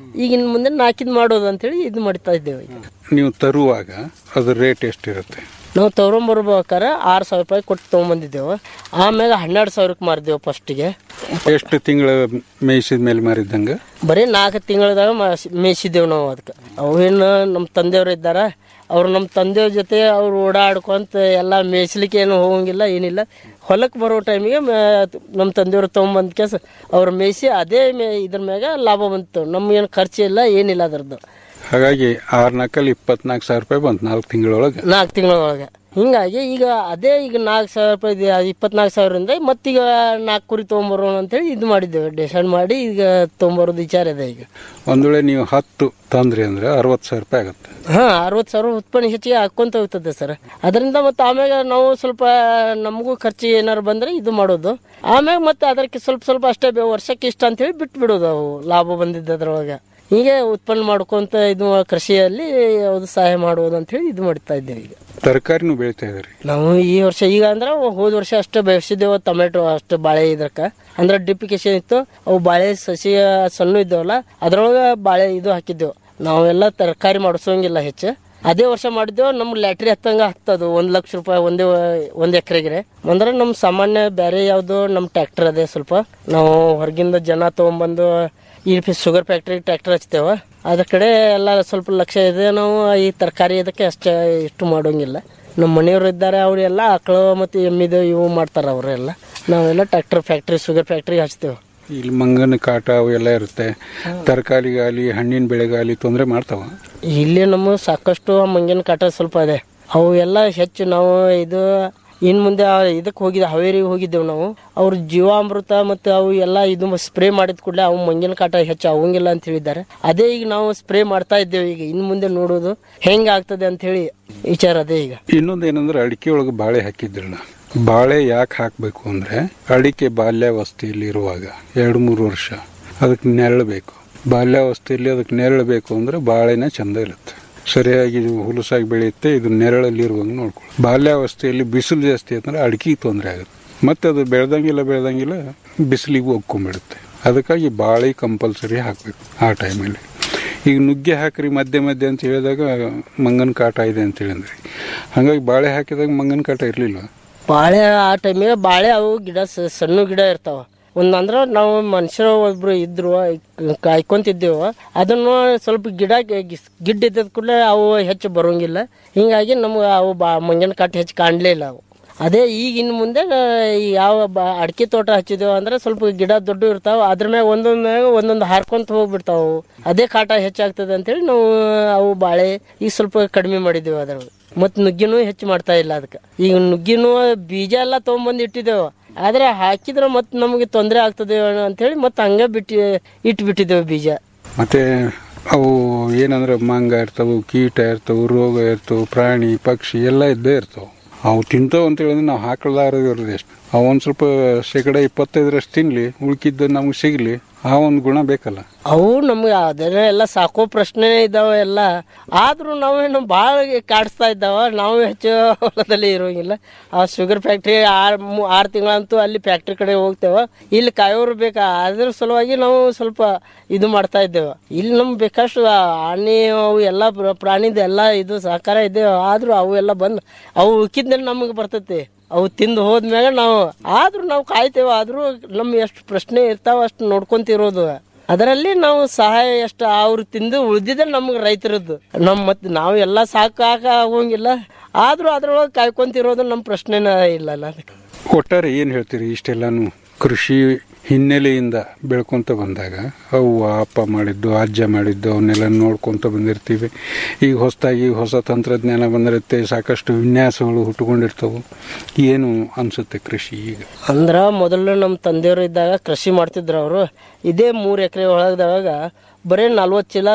ಈಗ ಇನ್ನು ಮುಂದೆ ನಾಲ್ಕಿದ್ ಮಾಡೋದು ಅಂತೇಳಿ ಇದು ಮಾಡ್ತಾ ಇದ್ದೇವೆ ಈಗ ನೀವು ತರುವಾಗ ಅದ್ರ ರೇಟ್ ಎಷ್ಟಿರುತ್ತೆ ನಾವು ತಗೊಂಬರ್ಬೇಕಾರೆ ಆರು ಸಾವಿರ ರೂಪಾಯಿ ಕೊಟ್ಟು ತೊಗೊಂಬಂದಿದ್ದೆವು ಆಮ್ಯಾಗ ಹನ್ನೆರಡು ಸಾವಿರಕ್ಕೆ ಮಾರಿದೆವು ಫಸ್ಟಿಗೆ ಎಷ್ಟು ತಿಂಗಳ ಮೇಯಿಸಿದ ಮೇಲೆ ಮಾರಿದ್ದಂಗ ಬರೀ ನಾಲ್ಕು ತಿಂಗಳದಾಗ ಮೇಯಿಸಿದ್ದೆವು ನಾವು ಅದಕ್ಕೆ ಅವೇನು ನಮ್ಮ ತಂದೆಯವರು ಇದ್ದಾರ ಅವ್ರು ನಮ್ಮ ತಂದೆಯವ್ರ ಜೊತೆ ಅವ್ರು ಓಡಾಡ್ಕೊಂತ ಎಲ್ಲ ಮೇಯಿಸ್ಲಿಕ್ಕೆ ಏನು ಹೋಗಂಗಿಲ್ಲ ಏನಿಲ್ಲ ಹೊಲಕ್ಕೆ ಬರೋ ಟೈಮಿಗೆ ನಮ್ಮ ತಂದೆಯವರು ತೊಗೊಂಬಂದ ಕೇಸ ಅವ್ರು ಮೇಯಿಸಿ ಅದೇ ಮೇ ಇದ್ರ ಮ್ಯಾಗ ಲಾಭ ಬಂತು ನಮ್ಗೇನು ಖರ್ಚು ಇಲ್ಲ ಏನಿಲ್ಲ ಅದ್ರದ್ದು ಹಾಗಾಗಿ ಆರ್ ನಾಲ್ಕಲ್ಲಿ ಇಪ್ಪತ್ನಾಲ್ಕು ಸಾವಿರ ರೂಪಾಯಿ ಬಂತು ನಾಲ್ಕು ತಿಂಗಳೊಳಗೆ ನಾಲ್ಕು ತಿಂಗಳ ಒಳಗೆ ಹಿಂಗಾಗಿ ಈಗ ಅದೇ ಈಗ ನಾಲ್ಕು ಸಾವಿರ ರೂಪಾಯಿ ಇದೆ, ಅದು ಇಪ್ಪತ್ನಾಲ್ಕು ಸಾವಿರದಿಂದ ಮತ್ತೀಗ ನಾಲ್ಕು ಕುರಿ ತೊಗೊಂಬರೋಣ ಅಂತೇಳಿ ಇದು ಮಾಡಿದ್ದೇವೆ ಡಿಸೈಡ್ ಮಾಡಿ ಈಗ ತೊಗೊಂಬರೋದು ವಿಚಾರ ಇದೆ ಈಗ ಒಂದ್ ವೇಳೆ ನೀವು ಹತ್ತು ತಂದ್ರಿ ಅಂದ್ರೆ ಅರವತ್ತು ಸಾವಿರ ರೂಪಾಯಿ ಆಗುತ್ತೆ ಹಾ ಅರವತ್ತು ಸಾವಿರ ಉತ್ಪನ್ನ ಹೆಚ್ಚಿಗೆ ಹಾಕೊಂತ ಹೋಗ್ತದೆ ಸರ್ ಅದರಿಂದ ಮತ್ತೆ ಆಮ್ಯಾಗ ನಾವು ಸ್ವಲ್ಪ ನಮಗೂ ಖರ್ಚು ಏನಾರು ಬಂದ್ರೆ ಇದು ಮಾಡೋದು ಆಮ್ಯಾಗ ಮತ್ತೆ ಅದಕ್ಕೆ ಸ್ವಲ್ಪ ಸ್ವಲ್ಪ ಅಷ್ಟೇ ಬೇ- ವರ್ಷಕ್ಕೆ ಇಷ್ಟ ಅಂತೇಳಿ ಬಿಟ್ಟು ಬಿಡೋದು ಅವು ಲಾಭ ಬಂದಿದ್ದು ಅದ್ರೊಳಗೆ ಹೀಗೆ ಉತ್ಪನ್ನ ಮಾಡ್ಕೊಂತ ಇದು ಕೃಷಿಯಲ್ಲಿ ಯಾವುದು ಸಹಾಯ ಮಾಡುವುದು ಅಂತ ಹೇಳಿ ಇದು ಮಾಡ್ತಾ ಇದ್ದೇವೆ ಈಗ ತರಕಾರಿನೂ ಬೆಳಿತಾ ಇದ್ರಿ ನಾವು ಈ ವರ್ಷ ಈಗ ಅಂದ್ರೆ ಹೋದ ವರ್ಷ ಅಷ್ಟೇ ಬೆಳೆಸಿದ್ದೇವೆ ಟೊಮೆಟೊ ಅಷ್ಟು ಬಾಳೆ ಇದಕ್ಕ ಅಂದ್ರೆ ಡಿಪ್ಲಿಕೇಶನ್ ಇತ್ತು ಅವು ಬಾಳೆ ಸಸಿ ಸಣ್ಣ ಇದ್ದಾವಲ್ಲ ಅದ್ರೊಳಗೆ ಬಾಳೆ ಇದು ಹಾಕಿದ್ದೆವು ನಾವೆಲ್ಲ ತರಕಾರಿ ಮಾಡಿಸೋಂಗಿಲ್ಲ ಹೆಚ್ಚು ಅದೇ ವರ್ಷ ಮಾಡಿದ್ದೇವೆ ನಮ್ಗೆ ಲ್ಯಾಟ್ರಿ ಹತ್ತಂಗ ಹತ್ತದು ಒಂದ್ ಲಕ್ಷ ರೂಪಾಯಿ ಒಂದೇ ಒಂದ್ ಎಕರೆಗೆ ಅಂದ್ರೆ ನಮ್ ಸಾಮಾನ್ಯ ಬೇರೆ ಯಾವ್ದು ನಮ್ ಟ್ರ್ಯಾಕ್ಟರ್ ಅದೇ ಸ್ವಲ್ಪ ನಾವು ಹೊರಗಿಂದ ಜನ ತಗೊಂಡ್ಬಂದು ಈ ಶುಗರ್ ಫ್ಯಾಕ್ಟ್ರಿ ಟ್ರ್ಯಾಕ್ಟರ್ ಹಚ್ತೇವ ಅದ್ರ ಕಡೆ ಎಲ್ಲ ಸ್ವಲ್ಪ ಲಕ್ಷ ಇದೆ ನಾವು ಈ ತರಕಾರಿ ಇದಕ್ಕೆ ಅಷ್ಟೇ ಇಷ್ಟು ಮಾಡೋಂಗಿಲ್ಲ ನಮ್ಮ ಮನೆಯವರು ಇದ್ದಾರೆ ಅವರೆಲ್ಲ ಆಕಳು ಮತ್ತು ಎಮ್ಮಿದು ಇವು ಮಾಡ್ತಾರ ಅವರೆಲ್ಲ ನಾವೆಲ್ಲ ಟ್ರ್ಯಾಕ್ಟರ್ ಫ್ಯಾಕ್ಟ್ರಿ ಶುಗರ್ ಫ್ಯಾಕ್ಟ್ರಿ ಹಚ್ತೇವೆ ಇಲ್ಲಿ ಮಂಗನ ಕಾಟ ಅವೆಲ್ಲ ಇರುತ್ತೆ ತರಕಾರಿಗಾಲಿ ಹಣ್ಣಿನ ಬೆಳೆಗಾಲಿ ತೊಂದರೆ ಮಾಡ್ತಾವ ಇಲ್ಲಿ ನಮ್ಮ ಸಾಕಷ್ಟು ಮಂಗಿನ ಕಾಟ ಸ್ವಲ್ಪ ಇದೆ ಅವು ಎಲ್ಲ ಹೆಚ್ಚು ನಾವು ಇದು ಇನ್ ಮುಂದೆ ಇದಕ್ಕೆ ಹೋಗಿದ್ದೆ ಹಾವೇರಿಗೆ ಹೋಗಿದ್ದೆವು ನಾವು ಅವ್ರ ಜೀವಾಮೃತ ಮತ್ತು ಅವು ಎಲ್ಲ ಇದು ಸ್ಪ್ರೇ ಮಾಡಿದ ಕೂಡಲೇ ಅವು ಮಂಗಿನ ಕಾಟ ಹೆಚ್ಚು ಆಗೋಂಗಿಲ್ಲ ಅಂತ ಹೇಳಿದ್ದಾರೆ ಅದೇ ಈಗ ನಾವು ಸ್ಪ್ರೇ ಮಾಡ್ತಾ ಇದ್ದೇವೆ ಈಗ ಇನ್ ಮುಂದೆ ನೋಡೋದು ಹೆಂಗ್ ಆಗ್ತದೆ ಅಂತ ಹೇಳಿ ವಿಚಾರ ಅದೇ ಈಗ ಇನ್ನೊಂದು ಏನಂದ್ರೆ ಅಡಿಕೆ ಒಳಗೆ ಬಾಳೆ ಹಾಕಿದ್ರಲ್ಲ ಬಾಳೆ ಯಾಕೆ ಹಾಕಬೇಕು ಅಂದ್ರೆ ಅಡಿಕೆ ಬಾಲ್ಯಾವಸ್ಥೆಯಲ್ಲಿ ಇರುವಾಗ ಎರಡು ಮೂರು ವರ್ಷ ಅದಕ್ಕೆ ನೆರಳು ಬೇಕು ಬಾಲ್ಯಾವಸ್ಥೆಯಲ್ಲಿ ಅದಕ್ಕೆ ನೆರಳು ಬೇಕು ಅಂದ್ರೆ ಬಾಳೆನ ಚಂದ ಇರುತ್ತೆ ಸರಿಯಾಗಿ ಇದು ಹುಲಸಾಗಿ ಬೆಳೆಯುತ್ತೆ ಇದು ನೆರಳಲ್ಲಿ ಇರುವಂಗೆ ನೋಡ್ಕೊಳ್ಳಿ ಬಾಲ್ಯಾವಸ್ಥೆಯಲ್ಲಿ ಬಿಸಿಲು ಜಾಸ್ತಿ ಆಯ್ತಂದ್ರೆ ಅಡಿಕೆಗೆ ತೊಂದರೆ ಆಗುತ್ತೆ ಮತ್ತೆ ಅದು ಬೆಳೆದಂಗಿಲ್ಲ ಬೆಳೆದಂಗಿಲ್ಲ ಬಿಸಿಲಿಗೆ ಒಗ್ಕೊಂಡ್ಬಿಡುತ್ತೆ ಅದಕ್ಕಾಗಿ ಬಾಳೆ ಕಂಪಲ್ಸರಿ ಹಾಕಬೇಕು ಆ ಟೈಮಲ್ಲಿ ಈಗ ನುಗ್ಗೆ ಹಾಕ್ರಿ ಮಧ್ಯೆ ಮಧ್ಯೆ ಅಂತ ಹೇಳಿದಾಗ ಮಂಗನ ಕಾಟ ಇದೆ ಅಂತ ಹೇಳಿದ್ರಿ ಹಾಗಾಗಿ ಬಾಳೆ ಹಾಕಿದಾಗ ಮಂಗನ ಕಾಟ ಇರಲಿಲ್ಲ ಬಾಳೆ ಆ ಟೈಮಿಗೆ ಬಾಳೆ ಅವು ಗಿಡ ಸ- ಸಣ್ಣ ಗಿಡ ಇರ್ತಾವ ಒಂದಂದ್ರ ನಾವು ಮನುಷ್ಯರು ಒಬ್ರು ಇದ್ರು ಕಾಯ್ಕೊಂತಿದ್ದೇವು ಅದನ್ನು ಸ್ವಲ್ಪ ಗಿಡ ಗಿ- ಗಿಡ್ಡ ಇದ್ದದ ಕೂಡಲೇ ಅವು ಹೆಚ್ಚು ಬರೋಂಗಿಲ್ಲ ಹಿಂಗಾಗಿ ನಮ್ಗೆ ಅವು ಬಾ ಮಂಗಿನ ಕಾಟ ಹೆಚ್ಚು ಕಾಣಲೇ ಇಲ್ಲ ಅವು ಅದೇ ಈಗ ಇನ್ನು ಮುಂದೆ ಈ ಯಾವ ಬ ಅಡಿಕೆ ತೋಟ ಹಚ್ಚಿದೇವು ಅಂದ್ರೆ ಸ್ವಲ್ಪ ಗಿಡ ದೊಡ್ಡ ಇರ್ತಾವ ಅದ್ರ ಮ್ಯಾಗ ಒಂದೊಂದ್ ಮ್ಯಾಗ ಒಂದೊಂದು ಹಾರ್ಕೊಂತ ಹೋಗ್ಬಿಡ್ತಾವ ಅವು. ಅದೇ ಕಾಟ ಹೆಚ್ಚಾಗ್ತದೆ ಅಂತೇಳಿ ನಾವು ಅವು ಬಾಳೆ ಈಗ ಸ್ವಲ್ಪ ಕಡಿಮೆ ಮಾಡಿದ್ದೇವೆ ಅದ್ರ ಮತ್ ನುಗ್ಗಿನೂ ಹೆಚ್ಚು ಮಾಡ್ತಾ ಇಲ್ಲ ಅದಕ್ಕೆ ಈಗ ನುಗ್ಗಿನೂ ಬೀಜ ಎಲ್ಲ ತೊಗೊಂಬಂದು ಇಟ್ಟಿದ್ದೇವೆ ಆದ್ರೆ ಹಾಕಿದ್ರೆ ಮತ್ತೆ ನಮಗೆ ತೊಂದರೆ ಆಗ್ತದೆ ಅಂತೇಳಿ ಮತ್ತೆ ಹಂಗೆ ಬಿಟ್ಟು ಇಟ್ಟು ಬಿಟ್ಟಿದ್ದೇವೆ ಬೀಜ ಮತ್ತೆ ಅವು ಏನಂದ್ರೆ ಮಂಗ ಇರ್ತಾವು ಕೀಟ ಇರ್ತಾವು ರೋಗ ಇರ್ತಾವು ಪ್ರಾಣಿ ಪಕ್ಷಿ ಎಲ್ಲ ಇದ್ದೇ ಇರ್ತಾವು ಅವು ತಿಂತಾವ ಅಂತ ಹೇಳಿದ್ರೆ ನಾವು ಹಾಕಲಾರದು ಇರೋದು ಎಷ್ಟು ಅವು ಒಂದು ಸ್ವಲ್ಪ ಶೇಕಡ ಇಪ್ಪತ್ತೈದರಷ್ಟು ತಿನ್ಲಿ ಉಳ್ಕಿದ್ದು ನಮ್ಗೆ ಸಿಗ್ಲಿ ಆ ಒಂದು ಗುಣ ಬೇಕಲ್ಲ ಅವು ನಮ್ಗೆ ಅದನ್ನ ಎಲ್ಲ ಸಾಕೋ ಪ್ರಶ್ನೆ ಇದಾವ ಎಲ್ಲ ಆದ್ರೂ ನಾವೇನು ಭಾಳ ಕಾಡಿಸ್ತಾ ಇದ್ದಾವ ನಾವು ಹೆಚ್ಚು ಹೊಲದಲ್ಲಿ ಇರೋಂಗಿಲ್ಲ ಆ ಶುಗರ್ ಫ್ಯಾಕ್ಟ್ರಿ ಆರ್ ಮೂ- ಆರು ತಿಂಗಳಂತೂ ಅಲ್ಲಿ ಫ್ಯಾಕ್ಟ್ರಿ ಕಡೆ ಹೋಗ್ತೇವ ಇಲ್ಲಿ ಕಾಯೋರು ಬೇಕಾ ಅದ್ರ ಸಲುವಾಗಿ ನಾವು ಸ್ವಲ್ಪ ಇದು ಮಾಡ್ತಾ ಇದ್ದೇವೆ ಇಲ್ಲಿ ನಮ್ಗೆ ಬೇಕಷ್ಟು ಆ ಆನೆ ಅವು ಎಲ್ಲ ಪ್ರ- ಪ್ರಾಣಿದ ಎಲ್ಲ ಇದು ಸಹಕಾರ ಇದೆ ಆದ್ರೂ ಅವು ಎಲ್ಲ ಬಂದು ಅವು ಉಳ್ಕಿದ್ಮೇಲೆ ನಮಗೆ ಬರ್ತೈತಿ ಅವು ತಿಂದು ಹೋದ್ಮ್ಯಾಗ ನಾವು ಆದ್ರೂ ನಾವು ಕಾಯ್ತೇವೆ ಆದ್ರೂ ನಮ್ ಎಷ್ಟು ಪ್ರಶ್ನೆ ಇರ್ತಾವ ಅಷ್ಟು ನೋಡ್ಕೊಂತಿರೋದು ಅದರಲ್ಲಿ ನಾವು ಸಹಾಯ ಎಷ್ಟು ಅವ್ರು ತಿಂದು ಉಳ್ದಿದ್ದೆ ನಮ್ಗೆ ರೈತರದ್ದು ನಮ್ ಮತ್ತೆ ನಾವು ಎಲ್ಲ ಸಾಕಾಕ ಆಗೋಂಗಿಲ್ಲ ಆದ್ರೂ ಅದ್ರೊಳಗೆ ಕಾಯ್ಕೊಂತಿರೋದು ನಮ್ಮ ಪ್ರಶ್ನೆನ ಇಲ್ಲಲ್ಲ ಅದಕ್ಕೆ ಒಟ್ಟಾರೆ ಏನು ಹೇಳ್ತೀರಿ ಇಷ್ಟೆಲ್ಲಾನು ಕೃಷಿ ಹಿನ್ನೆಲೆಯಿಂದ ಬೆಳ್ಕೊಂತ ಬಂದಾಗ ಅವು ಅಪ್ಪ ಮಾಡಿದ್ದು ಅಜ್ಜ ಮಾಡಿದ್ದು ಅವನ್ನೆಲ್ಲ ನೋಡ್ಕೊಂತ ಬಂದಿರ್ತೀವಿ ಈಗ ಹೊಸದಾಗಿ ಹೊಸ ತಂತ್ರಜ್ಞಾನ ಬಂದಿರುತ್ತೆ ಸಾಕಷ್ಟು ವಿನ್ಯಾಸಗಳು ಹುಟ್ಟುಕೊಂಡಿರ್ತವು ಏನು ಅನ್ಸುತ್ತೆ ಕೃಷಿ ಈಗ ಅಂದ್ರ ಮೊದಲು ನಮ್ಮ ತಂದೆಯವರು ಇದ್ದಾಗ ಕೃಷಿ ಮಾಡ್ತಿದ್ರು ಅವರು ಇದೇ ಮೂರು ಎಕರೆ ಒಳಗದಾಗ ಬರೀ ನಲ್ವತ್ತು ಚೀಲ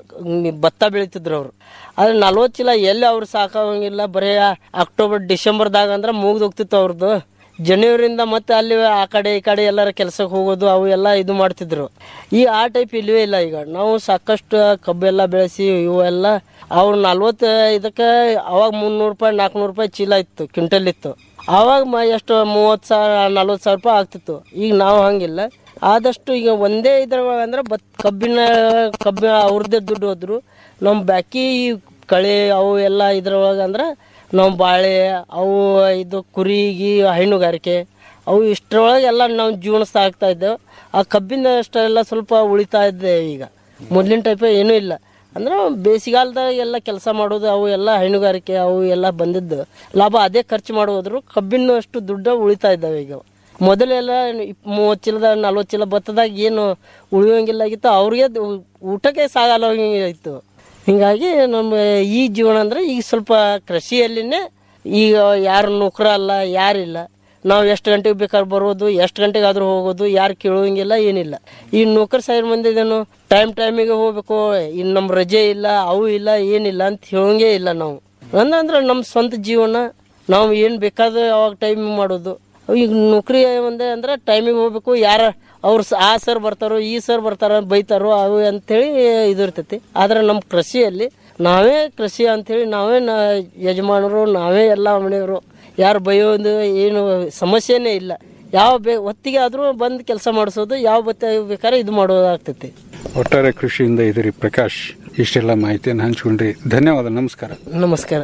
ಭತ್ತ ಬೆಳಿತಿದ್ರು ಅವರು ಆದ್ರೆ ನಲ್ವತ್ತು ಚೀಲ ಎಲ್ಲಿ ಅವ್ರು ಸಾಕಾಗಂಗಿಲ್ಲ ಬರೀ ಅಕ್ಟೋಬರ್ ಡಿಸೆಂಬರ್ದಾಗ ಅಂದ್ರೆ ಮುಗ್ದು ಹೋಗ್ತಿತ್ತು ಅವ್ರದ್ದು ಜನವರಿಂದ ಮತ್ತೆ ಅಲ್ಲಿ ಆ ಕಡೆ ಈ ಕಡೆ ಎಲ್ಲರ ಕೆಲಸಕ್ಕೆ ಹೋಗೋದು ಅವು ಎಲ್ಲ ಇದು ಮಾಡ್ತಿದ್ರು ಈ ಆ ಟೈಪ್ ಇಲ್ವೇ ಇಲ್ಲ ಈಗ ನಾವು ಸಾಕಷ್ಟು ಕಬ್ಬೆಲ್ಲ ಬೆಳೆಸಿ ಇವು ಎಲ್ಲ ಅವ್ರು ನಲ್ವತ್ತು ಇದಕ್ಕೆ ಅವಾಗ ಮುನ್ನೂರು ರೂಪಾಯಿ ನಾಲ್ಕುನೂರು ರೂಪಾಯಿ ಚೀಲ ಇತ್ತು ಕ್ವಿಂಟಲ್ ಇತ್ತು ಅವಾಗ ಮ ಎಷ್ಟು ಮೂವತ್ತು ಸಾವಿರ ನಲ್ವತ್ತು ಸಾವಿರ ರೂಪಾಯಿ ಆಗ್ತಿತ್ತು ಈಗ ನಾವು ಹಂಗಿಲ್ಲ ಆದಷ್ಟು ಈಗ ಒಂದೇ ಇದ್ರೊಳಗೆ ಅಂದ್ರೆ ಬತ್ ಕಬ್ಬಿನ ಕಬ್ಬಿನ ಅವ್ರದ್ದೇ ದುಡ್ಡು ಹೋದ್ರು ನಮ್ಮ ಬಾಕಿ ಈ ಕಳೆ ಅವು ಎಲ್ಲ ಇದ್ರೊಳಗೆ ಅಂದ್ರೆ ನಾವು ಬಾಳೆ ಅವು ಇದು ಕುರಿಗೆ ಹೈನುಗಾರಿಕೆ ಅವು ಇಷ್ಟರೊಳಗೆ ಎಲ್ಲ ನಾವು ಜೀವನ ಸಾಗ್ತಾ ಇದ್ದೇವೆ ಆ ಕಬ್ಬಿನ ಅಷ್ಟೆಲ್ಲ ಸ್ವಲ್ಪ ಉಳಿತಾ ಇದ್ದೆ ಈಗ ಮೊದಲಿನ ಟೈಪ್ ಏನೂ ಇಲ್ಲ ಅಂದ್ರೆ ಬೇಸಿಗಾಲದಾಗ ಎಲ್ಲ ಕೆಲಸ ಮಾಡೋದು ಅವು ಎಲ್ಲ ಹೈನುಗಾರಿಕೆ ಅವು ಎಲ್ಲ ಬಂದಿದ್ದು ಲಾಭ ಅದೇ ಖರ್ಚು ಮಾಡೋದ್ರು ಕಬ್ಬಿನ ಅಷ್ಟು ದುಡ್ಡು ಉಳಿತಾ ಇದ್ದಾವೆ ಈಗ ಮೊದಲೆಲ್ಲ ಇಪ್- ಮೂವತ್ತು ಚೀಲದ ನಲ್ವತ್ತು ಚೀಲ ಭತ್ತದಾಗ ಏನು ಉಳಿಯೋಂಗಿಲ್ಲ ಆಗಿತ್ತು ಅವ್ರಿಗೆ ಅದು ಊಟಕ್ಕೆ ಸಾಗಲ್ಲ ಇತ್ತು ಹಿಂಗಾಗಿ ನಮ್ಮ ಈ ಜೀವನ ಅಂದ್ರೆ ಈಗ ಸ್ವಲ್ಪ ಕೃಷಿಯಲ್ಲಿನೇ ಈಗ ಯಾರು ನೌಕರ ಅಲ್ಲ ಯಾರಿಲ್ಲ ನಾವು ಎಷ್ಟು ಗಂಟೆಗೆ ಬೇಕಾದ್ರೆ ಬರೋದು ಎಷ್ಟು ಗಂಟೆಗೆ ಆದ್ರೂ ಹೋಗೋದು ಯಾರು ಕೇಳುವಂಗಿಲ್ಲ ಏನಿಲ್ಲ ಈ ನೌಕರ್ ಸಾವಿರ ಮಂದಿ ಇದೇನು ಟೈಮ್ ಟೈಮಿಗೆ ಹೋಗ್ಬೇಕು ಇನ್ನು ನಮ್ಮ ರಜೆ ಇಲ್ಲ ಅವು ಇಲ್ಲ ಏನಿಲ್ಲ ಅಂತ ಹೇಳೋಂಗೇ ಇಲ್ಲ ನಾವು ಅಂದ್ರೆ ನಮ್ಮ ಸ್ವಂತ ಜೀವನ ನಾವು ಏನು ಬೇಕಾದ ಅವಾಗ ಟೈಮಿಂಗ್ ಮಾಡೋದು ಈಗ ನೌಕರಿ ಒಂದೇ ಅಂದ್ರೆ ಟೈಮಿಗೆ ಹೋಗ್ಬೇಕು ಯಾರ ಅವ್ರು ಸ- ಆ ಸರ್ ಬರ್ತಾರೋ ಈ ಸರ್ ಬರ್ತಾರ ಬೈತಾರೋ ಅವು ಅಂತೇಳಿ ಇದು ಇರ್ತೈತಿ ಆದ್ರೆ ನಮ್ಮ ಕೃಷಿಯಲ್ಲಿ ನಾವೇ ಕೃಷಿ ಅಂತೇಳಿ ನಾವೇ ನ ಯಜಮಾನರು ನಾವೇ ಎಲ್ಲ ಮನೆಯವರು ಯಾರು ಬೈಯೋದು ಏನು ಸಮಸ್ಯೆನೇ ಇಲ್ಲ ಯಾವ ಬೇ ಹೊತ್ತಿಗೆ ಆದರೂ ಬಂದು ಕೆಲಸ ಮಾಡಿಸೋದು ಯಾವ ಬತ್ತ ಬೇಕಾದ್ರೆ ಇದು ಮಾಡೋದಾಗ್ತೈತಿ ಒಟ್ಟಾರೆ ಕೃಷಿಯಿಂದ ಇದಿರಿ ಪ್ರಕಾಶ್ ಇಷ್ಟೆಲ್ಲ ಮಾಹಿತಿಯನ್ನು ಹಂಚ್ಕೊಂಡ್ರಿ ಧನ್ಯವಾದ ನಮಸ್ಕಾರ ನಮಸ್ಕಾರ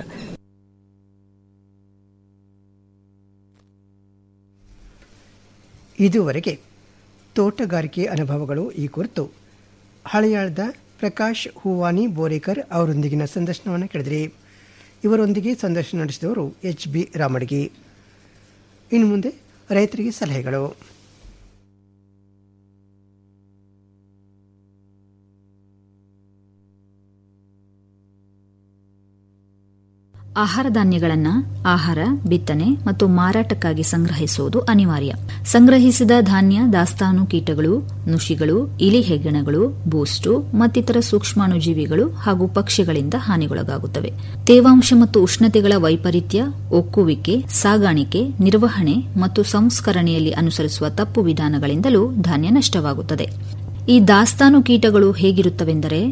ಇದುವರೆಗೆ ತೋಟಗಾರಿಕೆ ಅನುಭವಗಳು ಈ ಕುರಿತು ಹಳೆಯಾಳದ ಪ್ರಕಾಶ್ ಹೂವಾನಿ ಬೋರೇಕರ್ ಅವರೊಂದಿಗಿನ ಸಂದರ್ಶನವನ್ನು ಕೇಳಿದ್ರಿ ಇವರೊಂದಿಗೆ ಸಂದರ್ಶನ ನಡೆಸಿದವರು ಎಚ್ ಬಿ ರಾಮಡ್ಗಿ ಇನ್ನು ಮುಂದೆ ರೈತರಿಗೆ ಸಲಹೆಗಳು ಆಹಾರ ಧಾನ್ಯಗಳನ್ನು ಆಹಾರ ಬಿತ್ತನೆ ಮತ್ತು ಮಾರಾಟಕ್ಕಾಗಿ ಸಂಗ್ರಹಿಸುವುದು ಅನಿವಾರ್ಯ ಸಂಗ್ರಹಿಸಿದ ಧಾನ್ಯ ದಾಸ್ತಾನು ಕೀಟಗಳು ನುಷಿಗಳು ಇಲಿ ಹೆಗ್ಗಣಗಳು ಬೂಸ್ಟು ಮತ್ತಿತರ ಸೂಕ್ಷ್ಮಾಣುಜೀವಿಗಳು ಹಾಗೂ ಪಕ್ಷಿಗಳಿಂದ ಹಾನಿಗೊಳಗಾಗುತ್ತವೆ ತೇವಾಂಶ ಮತ್ತು ಉಷ್ಣತೆಗಳ ವೈಪರೀತ್ಯ ಒಕ್ಕುವಿಕೆ ಸಾಗಾಣಿಕೆ ನಿರ್ವಹಣೆ ಮತ್ತು ಸಂಸ್ಕರಣೆಯಲ್ಲಿ ಅನುಸರಿಸುವ ತಪ್ಪು ವಿಧಾನಗಳಿಂದಲೂ ಧಾನ್ಯ ನಷ್ಟವಾಗುತ್ತದೆ ಈ ದಾಸ್ತಾನು ಕೀಟಗಳು ಹೇಗಿರುತ್ತವೆಂದರೆ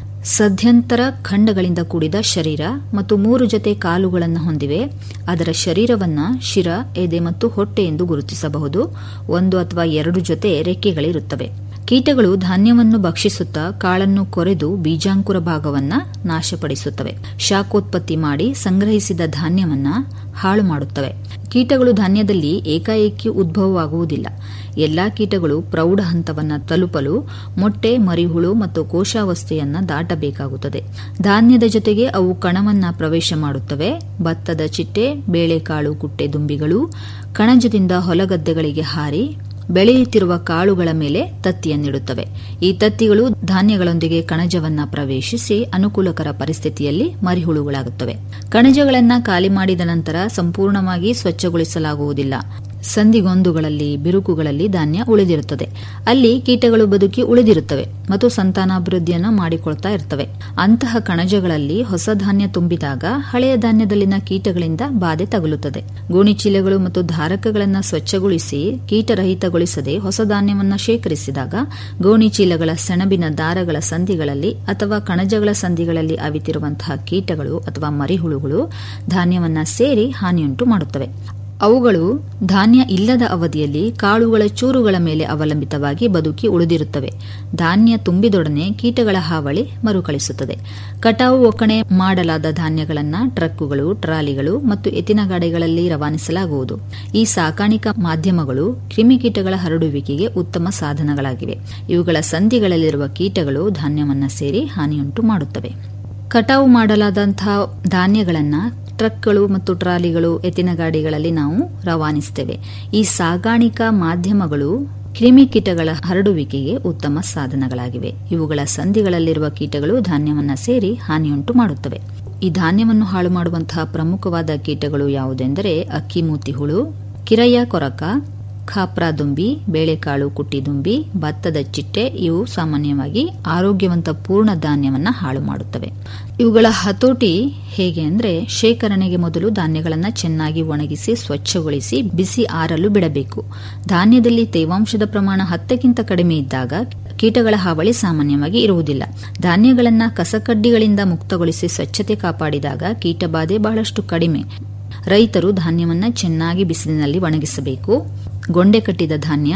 ಸದ್ಯಂತರ ಖಂಡಗಳಿಂದ ಕೂಡಿದ ಶರೀರ ಮತ್ತು ಮೂರು ಜೊತೆ ಕಾಲುಗಳನ್ನು ಹೊಂದಿವೆ ಅದರ ಶರೀರವನ್ನ ಶಿರ ಎದೆ ಮತ್ತು ಹೊಟ್ಟೆ ಎಂದು ಗುರುತಿಸಬಹುದು ಒಂದು ಅಥವಾ ಎರಡು ಜೊತೆ ರೆಕ್ಕೆಗಳಿರುತ್ತವೆ ಕೀಟಗಳು ಧಾನ್ಯವನ್ನು ಭಕ್ಷಿಸುತ್ತಾ ಕಾಳನ್ನು ಕೊರೆದು ಬೀಜಾಂಕುರ ಭಾಗವನ್ನ ನಾಶಪಡಿಸುತ್ತವೆ ಶಾಖೋತ್ಪತ್ತಿ ಮಾಡಿ ಸಂಗ್ರಹಿಸಿದ ಧಾನ್ಯವನ್ನ ಹಾಳು ಮಾಡುತ್ತವೆ ಕೀಟಗಳು ಧಾನ್ಯದಲ್ಲಿ ಏಕಾಏಕಿ ಉದ್ಭವವಾಗುವುದಿಲ್ಲ ಎಲ್ಲಾ ಕೀಟಗಳು ಪ್ರೌಢ ಹಂತವನ್ನ ತಲುಪಲು ಮೊಟ್ಟೆ ಮರಿಹುಳು ಮತ್ತು ಕೋಶಾವಸ್ಥೆಯನ್ನ ದಾಟಬೇಕಾಗುತ್ತದೆ ಧಾನ್ಯದ ಜೊತೆಗೆ ಅವು ಕಣವನ್ನ ಪ್ರವೇಶ ಮಾಡುತ್ತವೆ ಭತ್ತದ ಚಿಟ್ಟೆ ಬೇಳೆಕಾಳು ಕುಟ್ಟೆ ದುಂಬಿಗಳು ಕಣಜದಿಂದ ಹೊಲಗದ್ದೆಗಳಿಗೆ ಹಾರಿ ಬೆಳೆಯುತ್ತಿರುವ ಕಾಳುಗಳ ಮೇಲೆ ತತ್ತಿಯನ್ನಿಡುತ್ತವೆ ಈ ತತ್ತಿಗಳು ಧಾನ್ಯಗಳೊಂದಿಗೆ ಕಣಜವನ್ನ ಪ್ರವೇಶಿಸಿ ಅನುಕೂಲಕರ ಪರಿಸ್ಥಿತಿಯಲ್ಲಿ ಮರಿಹುಳುಗಳಾಗುತ್ತವೆ ಕಣಜಗಳನ್ನ ಖಾಲಿ ಮಾಡಿದ ನಂತರ ಸಂಪೂರ್ಣವಾಗಿ ಸ್ವಚ್ಛಗೊಳಿಸಲಾಗುವುದಿಲ್ಲ ಸಂದಿಗೊಂದುಗಳಲ್ಲಿ ಬಿರುಕುಗಳಲ್ಲಿ ಧಾನ್ಯ ಉಳಿದಿರುತ್ತದೆ ಅಲ್ಲಿ ಕೀಟಗಳು ಬದುಕಿ ಉಳಿದಿರುತ್ತವೆ ಮತ್ತು ಸಂತಾನಾಭಿವೃದ್ಧಿಯನ್ನು ಮಾಡಿಕೊಳ್ತಾ ಇರ್ತವೆ ಅಂತಹ ಕಣಜಗಳಲ್ಲಿ ಹೊಸ ಧಾನ್ಯ ತುಂಬಿದಾಗ ಹಳೆಯ ಧಾನ್ಯದಲ್ಲಿನ ಕೀಟಗಳಿಂದ ಬಾಧೆ ತಗುಲುತ್ತದೆ ಗೋಣಿಚೀಲಗಳು ಮತ್ತು ಧಾರಕಗಳನ್ನು ಸ್ವಚ್ಛಗೊಳಿಸಿ ಕೀಟರಹಿತಗೊಳಿಸದೆ ಹೊಸ ಧಾನ್ಯವನ್ನು ಶೇಖರಿಸಿದಾಗ ಗೋಣಿಚೀಲಗಳ ಸೆಣಬಿನ ದಾರಗಳ ಸಂಧಿಗಳಲ್ಲಿ ಅಥವಾ ಕಣಜಗಳ ಸಂಧಿಗಳಲ್ಲಿ ಅವಿತಿರುವಂತಹ ಕೀಟಗಳು ಅಥವಾ ಮರಿಹುಳುಗಳು ಧಾನ್ಯವನ್ನ ಸೇರಿ ಹಾನಿಯುಂಟು ಮಾಡುತ್ತವೆ ಅವುಗಳು ಧಾನ್ಯ ಇಲ್ಲದ ಅವಧಿಯಲ್ಲಿ ಕಾಳುಗಳ ಚೂರುಗಳ ಮೇಲೆ ಅವಲಂಬಿತವಾಗಿ ಬದುಕಿ ಉಳಿದಿರುತ್ತವೆ ಧಾನ್ಯ ತುಂಬಿದೊಡನೆ ಕೀಟಗಳ ಹಾವಳಿ ಮರುಕಳಿಸುತ್ತದೆ ಕಟಾವು ಒಕ್ಕಣೆ ಮಾಡಲಾದ ಧಾನ್ಯಗಳನ್ನು ಟ್ರಕ್ಕುಗಳು ಟ್ರಾಲಿಗಳು ಮತ್ತು ಎತ್ತಿನ ಗಾಡಿಗಳಲ್ಲಿ ರವಾನಿಸಲಾಗುವುದು ಈ ಸಾಕಾಣಿಕಾ ಮಾಧ್ಯಮಗಳು ಕ್ರಿಮಿಕೀಟಗಳ ಹರಡುವಿಕೆಗೆ ಉತ್ತಮ ಸಾಧನಗಳಾಗಿವೆ ಇವುಗಳ ಸಂಧಿಗಳಲ್ಲಿರುವ ಕೀಟಗಳು ಧಾನ್ಯವನ್ನ ಸೇರಿ ಹಾನಿಯುಂಟು ಮಾಡುತ್ತವೆ ಕಟಾವು ಮಾಡಲಾದಂತಹ ಧಾನ್ಯಗಳನ್ನು ಟ್ರಕ್ಗಳು ಮತ್ತು ಟ್ರಾಲಿಗಳು ಎತ್ತಿನ ಗಾಡಿಗಳಲ್ಲಿ ನಾವು ರವಾನಿಸುತ್ತೇವೆ ಈ ಸಾಗಾಣಿಕಾ ಮಾಧ್ಯಮಗಳು ಕ್ರಿಮಿಕೀಟಗಳ ಹರಡುವಿಕೆಗೆ ಉತ್ತಮ ಸಾಧನಗಳಾಗಿವೆ ಇವುಗಳ ಸಂಧಿಗಳಲ್ಲಿರುವ ಕೀಟಗಳು ಧಾನ್ಯವನ್ನ ಸೇರಿ ಹಾನಿಯುಂಟು ಮಾಡುತ್ತವೆ ಈ ಧಾನ್ಯವನ್ನು ಹಾಳು ಮಾಡುವಂತಹ ಪ್ರಮುಖವಾದ ಕೀಟಗಳು ಯಾವುದೆಂದರೆ ಅಕ್ಕಿ ಮೂತಿ ಹುಳು ಕಿರಯ್ಯ ಕೊರಕ ಖಾಪ್ರಾ ದುಂಬಿ ಬೇಳೆಕಾಳು ಕುಟ್ಟಿ ದುಂಬಿ ಭತ್ತದ ಚಿಟ್ಟೆ ಇವು ಸಾಮಾನ್ಯವಾಗಿ ಆರೋಗ್ಯವಂತ ಪೂರ್ಣ ಧಾನ್ಯವನ್ನ ಹಾಳು ಮಾಡುತ್ತವೆ ಇವುಗಳ ಹತೋಟಿ ಹೇಗೆ ಅಂದ್ರೆ ಶೇಖರಣೆಗೆ ಮೊದಲು ಧಾನ್ಯಗಳನ್ನು ಚೆನ್ನಾಗಿ ಒಣಗಿಸಿ ಸ್ವಚ್ಛಗೊಳಿಸಿ ಬಿಸಿ ಆರಲು ಬಿಡಬೇಕು ಧಾನ್ಯದಲ್ಲಿ ತೇವಾಂಶದ ಪ್ರಮಾಣ ಹತ್ತಕ್ಕಿಂತ ಕಡಿಮೆ ಇದ್ದಾಗ ಕೀಟಗಳ ಹಾವಳಿ ಸಾಮಾನ್ಯವಾಗಿ ಇರುವುದಿಲ್ಲ ಧಾನ್ಯಗಳನ್ನು ಕಸಕಡ್ಡಿಗಳಿಂದ ಮುಕ್ತಗೊಳಿಸಿ ಸ್ವಚ್ಛತೆ ಕಾಪಾಡಿದಾಗ ಕೀಟಬಾಧೆ ಬಹಳಷ್ಟು ಕಡಿಮೆ ರೈತರು ಧಾನ್ಯವನ್ನ ಚೆನ್ನಾಗಿ ಬಿಸಿಲಿನಲ್ಲಿ ಒಣಗಿಸಬೇಕು ಗೊಂಡೆ ಕಟ್ಟಿದ ಧಾನ್ಯ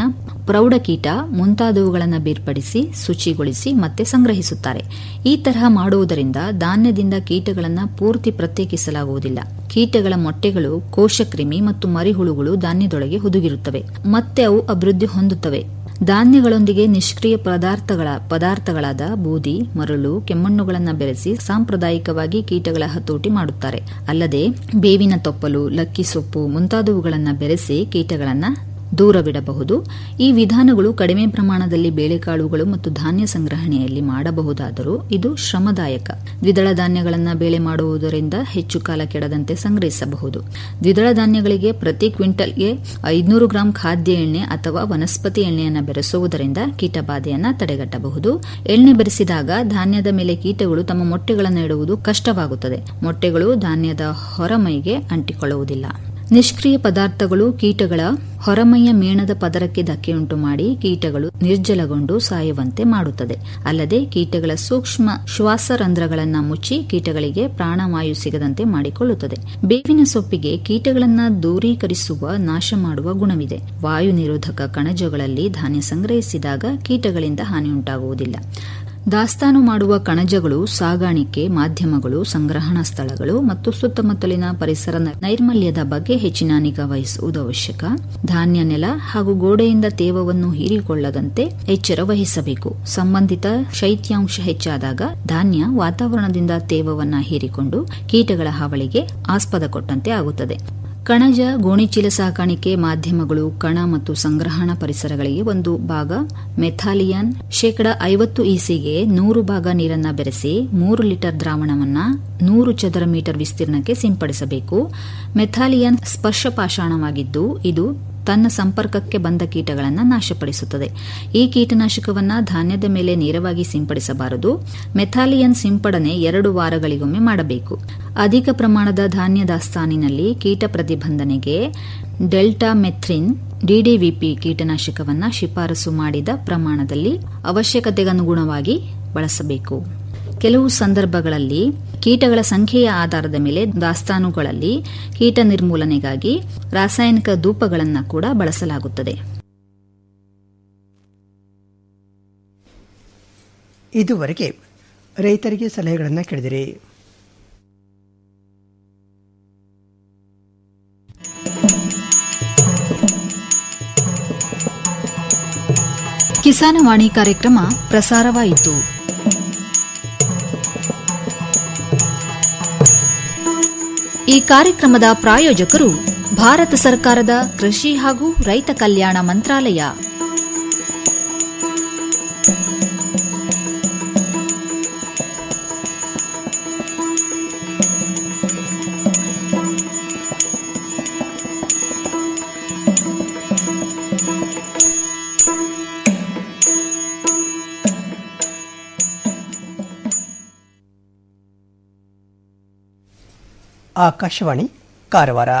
ಪ್ರೌಢಕೀಟ ಮುಂತಾದವುಗಳನ್ನು ಬೇರ್ಪಡಿಸಿ ಶುಚಿಗೊಳಿಸಿ ಮತ್ತೆ ಸಂಗ್ರಹಿಸುತ್ತಾರೆ ಈ ತರಹ ಮಾಡುವುದರಿಂದ ಧಾನ್ಯದಿಂದ ಕೀಟಗಳನ್ನು ಪೂರ್ತಿ ಪ್ರತ್ಯೇಕಿಸಲಾಗುವುದಿಲ್ಲ ಕೀಟಗಳ ಮೊಟ್ಟೆಗಳು ಕೋಶಕ್ರಿಮಿ ಮತ್ತು ಮರಿಹುಳುಗಳು ಧಾನ್ಯದೊಳಗೆ ಹುದುಗಿರುತ್ತವೆ ಮತ್ತೆ ಅವು ಅಭಿವೃದ್ಧಿ ಹೊಂದುತ್ತವೆ ಧಾನ್ಯಗಳೊಂದಿಗೆ ನಿಷ್ಕ್ರಿಯ ಪದಾರ್ಥಗಳ ಪದಾರ್ಥಗಳಾದ ಬೂದಿ ಮರಳು ಕೆಮ್ಮಣ್ಣುಗಳನ್ನು ಬೆರೆಸಿ ಸಾಂಪ್ರದಾಯಿಕವಾಗಿ ಕೀಟಗಳ ಹತೋಟಿ ಮಾಡುತ್ತಾರೆ ಅಲ್ಲದೆ ಬೇವಿನ ತೊಪ್ಪಲು ಲಕ್ಕಿ ಸೊಪ್ಪು ಮುಂತಾದವುಗಳನ್ನು ಬೆರೆಸಿ ಕೀಟಗಳನ್ನು ದೂರವಿಡಬಹುದು ಈ ವಿಧಾನಗಳು ಕಡಿಮೆ ಪ್ರಮಾಣದಲ್ಲಿ ಬೇಳೆಕಾಳುಗಳು ಮತ್ತು ಧಾನ್ಯ ಸಂಗ್ರಹಣೆಯಲ್ಲಿ ಮಾಡಬಹುದಾದರೂ ಇದು ಶ್ರಮದಾಯಕ ದ್ವಿದಳ ಧಾನ್ಯಗಳನ್ನು ಬೇಳೆ ಮಾಡುವುದರಿಂದ ಹೆಚ್ಚು ಕಾಲ ಕೆಡದಂತೆ ಸಂಗ್ರಹಿಸಬಹುದು ದ್ವಿದಳ ಧಾನ್ಯಗಳಿಗೆ ಪ್ರತಿ ಕ್ವಿಂಟಲ್ಗೆ ಐದುನೂರು ಗ್ರಾಂ ಖಾದ್ಯ ಎಣ್ಣೆ ಅಥವಾ ವನಸ್ಪತಿ ಎಣ್ಣೆಯನ್ನು ಬೆರೆಸುವುದರಿಂದ ಕೀಟಬಾಧೆಯನ್ನು ತಡೆಗಟ್ಟಬಹುದು ಎಣ್ಣೆ ಬೆರೆಸಿದಾಗ ಧಾನ್ಯದ ಮೇಲೆ ಕೀಟಗಳು ತಮ್ಮ ಮೊಟ್ಟೆಗಳನ್ನು ಇಡುವುದು ಕಷ್ಟವಾಗುತ್ತದೆ ಮೊಟ್ಟೆಗಳು ಧಾನ್ಯದ ಹೊರಮೈಗೆ ಅಂಟಿಕೊಳ್ಳುವುದಿಲ್ಲ ನಿಷ್ಕ್ರಿಯ ಪದಾರ್ಥಗಳು ಕೀಟಗಳ ಹೊರಮೈಯ ಮೇಣದ ಪದರಕ್ಕೆ ಧಕ್ಕೆಯುಂಟು ಮಾಡಿ ಕೀಟಗಳು ನಿರ್ಜಲಗೊಂಡು ಸಾಯುವಂತೆ ಮಾಡುತ್ತದೆ ಅಲ್ಲದೆ ಕೀಟಗಳ ಸೂಕ್ಷ್ಮ ಶ್ವಾಸರಂಧ್ರಗಳನ್ನು ಮುಚ್ಚಿ ಕೀಟಗಳಿಗೆ ಪ್ರಾಣವಾಯು ಸಿಗದಂತೆ ಮಾಡಿಕೊಳ್ಳುತ್ತದೆ ಬೇವಿನ ಸೊಪ್ಪಿಗೆ ಕೀಟಗಳನ್ನು ದೂರೀಕರಿಸುವ ನಾಶ ಮಾಡುವ ಗುಣವಿದೆ ವಾಯು ನಿರೋಧಕ ಕಣಜಗಳಲ್ಲಿ ಧಾನ್ಯ ಸಂಗ್ರಹಿಸಿದಾಗ ಕೀಟಗಳಿಂದ ಹಾನಿಯುಂಟಾಗುವುದಿಲ್ಲ ದಾಸ್ತಾನು ಮಾಡುವ ಕಣಜಗಳು ಸಾಗಾಣಿಕೆ ಮಾಧ್ಯಮಗಳು ಸಂಗ್ರಹಣಾ ಸ್ಥಳಗಳು ಮತ್ತು ಸುತ್ತಮುತ್ತಲಿನ ಪರಿಸರ ನೈರ್ಮಲ್ಯದ ಬಗ್ಗೆ ಹೆಚ್ಚಿನ ನಿಗಾ ವಹಿಸುವುದು ಅವಶ್ಯಕ ಧಾನ್ಯ ನೆಲ ಹಾಗೂ ಗೋಡೆಯಿಂದ ತೇವವನ್ನು ಹೀರಿಕೊಳ್ಳದಂತೆ ಎಚ್ಚರ ವಹಿಸಬೇಕು ಸಂಬಂಧಿತ ಶೈತ್ಯಾಂಶ ಹೆಚ್ಚಾದಾಗ ಧಾನ್ಯ ವಾತಾವರಣದಿಂದ ತೇವವನ್ನ ಹೀರಿಕೊಂಡು ಕೀಟಗಳ ಹಾವಳಿಗೆ ಆಸ್ಪದ ಕೊಟ್ಟಂತೆ ಆಗುತ್ತದೆ ಕಣಜ ಗೋಣಿಚೀಲ ಸಾಕಾಣಿಕೆ ಮಾಧ್ಯಮಗಳು ಕಣ ಮತ್ತು ಸಂಗ್ರಹಣಾ ಪರಿಸರಗಳಿಗೆ ಒಂದು ಭಾಗ ಮೆಥಾಲಿಯನ್ ಶೇಕಡ ಐವತ್ತು ಇಸಿಗೆ ನೂರು ಭಾಗ ನೀರನ್ನ ಬೆರೆಸಿ ಮೂರು ಲೀಟರ್ ದ್ರಾವಣವನ್ನ ನೂರು ಚದರ ಮೀಟರ್ ವಿಸ್ತೀರ್ಣಕ್ಕೆ ಸಿಂಪಡಿಸಬೇಕು ಮೆಥಾಲಿಯನ್ ಸ್ಪರ್ಶಪಾಷಾಣವಾಗಿದ್ದು ಇದು ತನ್ನ ಸಂಪರ್ಕಕ್ಕೆ ಬಂದ ಕೀಟಗಳನ್ನು ನಾಶಪಡಿಸುತ್ತದೆ ಈ ಕೀಟನಾಶಕವನ್ನ ಧಾನ್ಯದ ಮೇಲೆ ನೇರವಾಗಿ ಸಿಂಪಡಿಸಬಾರದು ಮೆಥಾಲಿಯನ್ ಸಿಂಪಡಣೆ ಎರಡು ವಾರಗಳಿಗೊಮ್ಮೆ ಮಾಡಬೇಕು ಅಧಿಕ ಪ್ರಮಾಣದ ಧಾನ್ಯ ದಾಸ್ತಾನಿನಲ್ಲಿ ಕೀಟ ಪ್ರತಿಬಂಧನೆಗೆ ಡೆಲ್ಟಾ ಮೆಥ್ರಿನ್ ಡಿಡಿವಿಪಿ ಕೀಟನಾಶಕವನ್ನ ಶಿಫಾರಸು ಮಾಡಿದ ಪ್ರಮಾಣದಲ್ಲಿ ಅವಶ್ಯಕತೆಗನುಗುಣವಾಗಿ ಬಳಸಬೇಕು ಕೆಲವು ಸಂದರ್ಭಗಳಲ್ಲಿ ಕೀಟಗಳ ಸಂಖ್ಯೆಯ ಆಧಾರದ ಮೇಲೆ ದಾಸ್ತಾನುಗಳಲ್ಲಿ ಕೀಟ ನಿರ್ಮೂಲನೆಗಾಗಿ ರಾಸಾಯನಿಕ ಧೂಪಗಳನ್ನು ಕೂಡ ಬಳಸಲಾಗುತ್ತದೆ ಇದುವರೆಗೆ ರೈತರಿಗೆ ಸಲಹೆಗಳನ್ನು ಕೇಳಿದಿರಿ ಕಿಸಾನವಾಣಿ ಕಾರ್ಯಕ್ರಮ ಪ್ರಸಾರವಾಯಿತು ಈ ಕಾರ್ಯಕ್ರಮದ ಪ್ರಾಯೋಜಕರು ಭಾರತ ಸರ್ಕಾರದ ಕೃಷಿ ಹಾಗೂ ರೈತ ಕಲ್ಯಾಣ ಮಂತ್ರಾಲಯ ಆಕಾಶವಾಣಿ ಕಾರವಾರ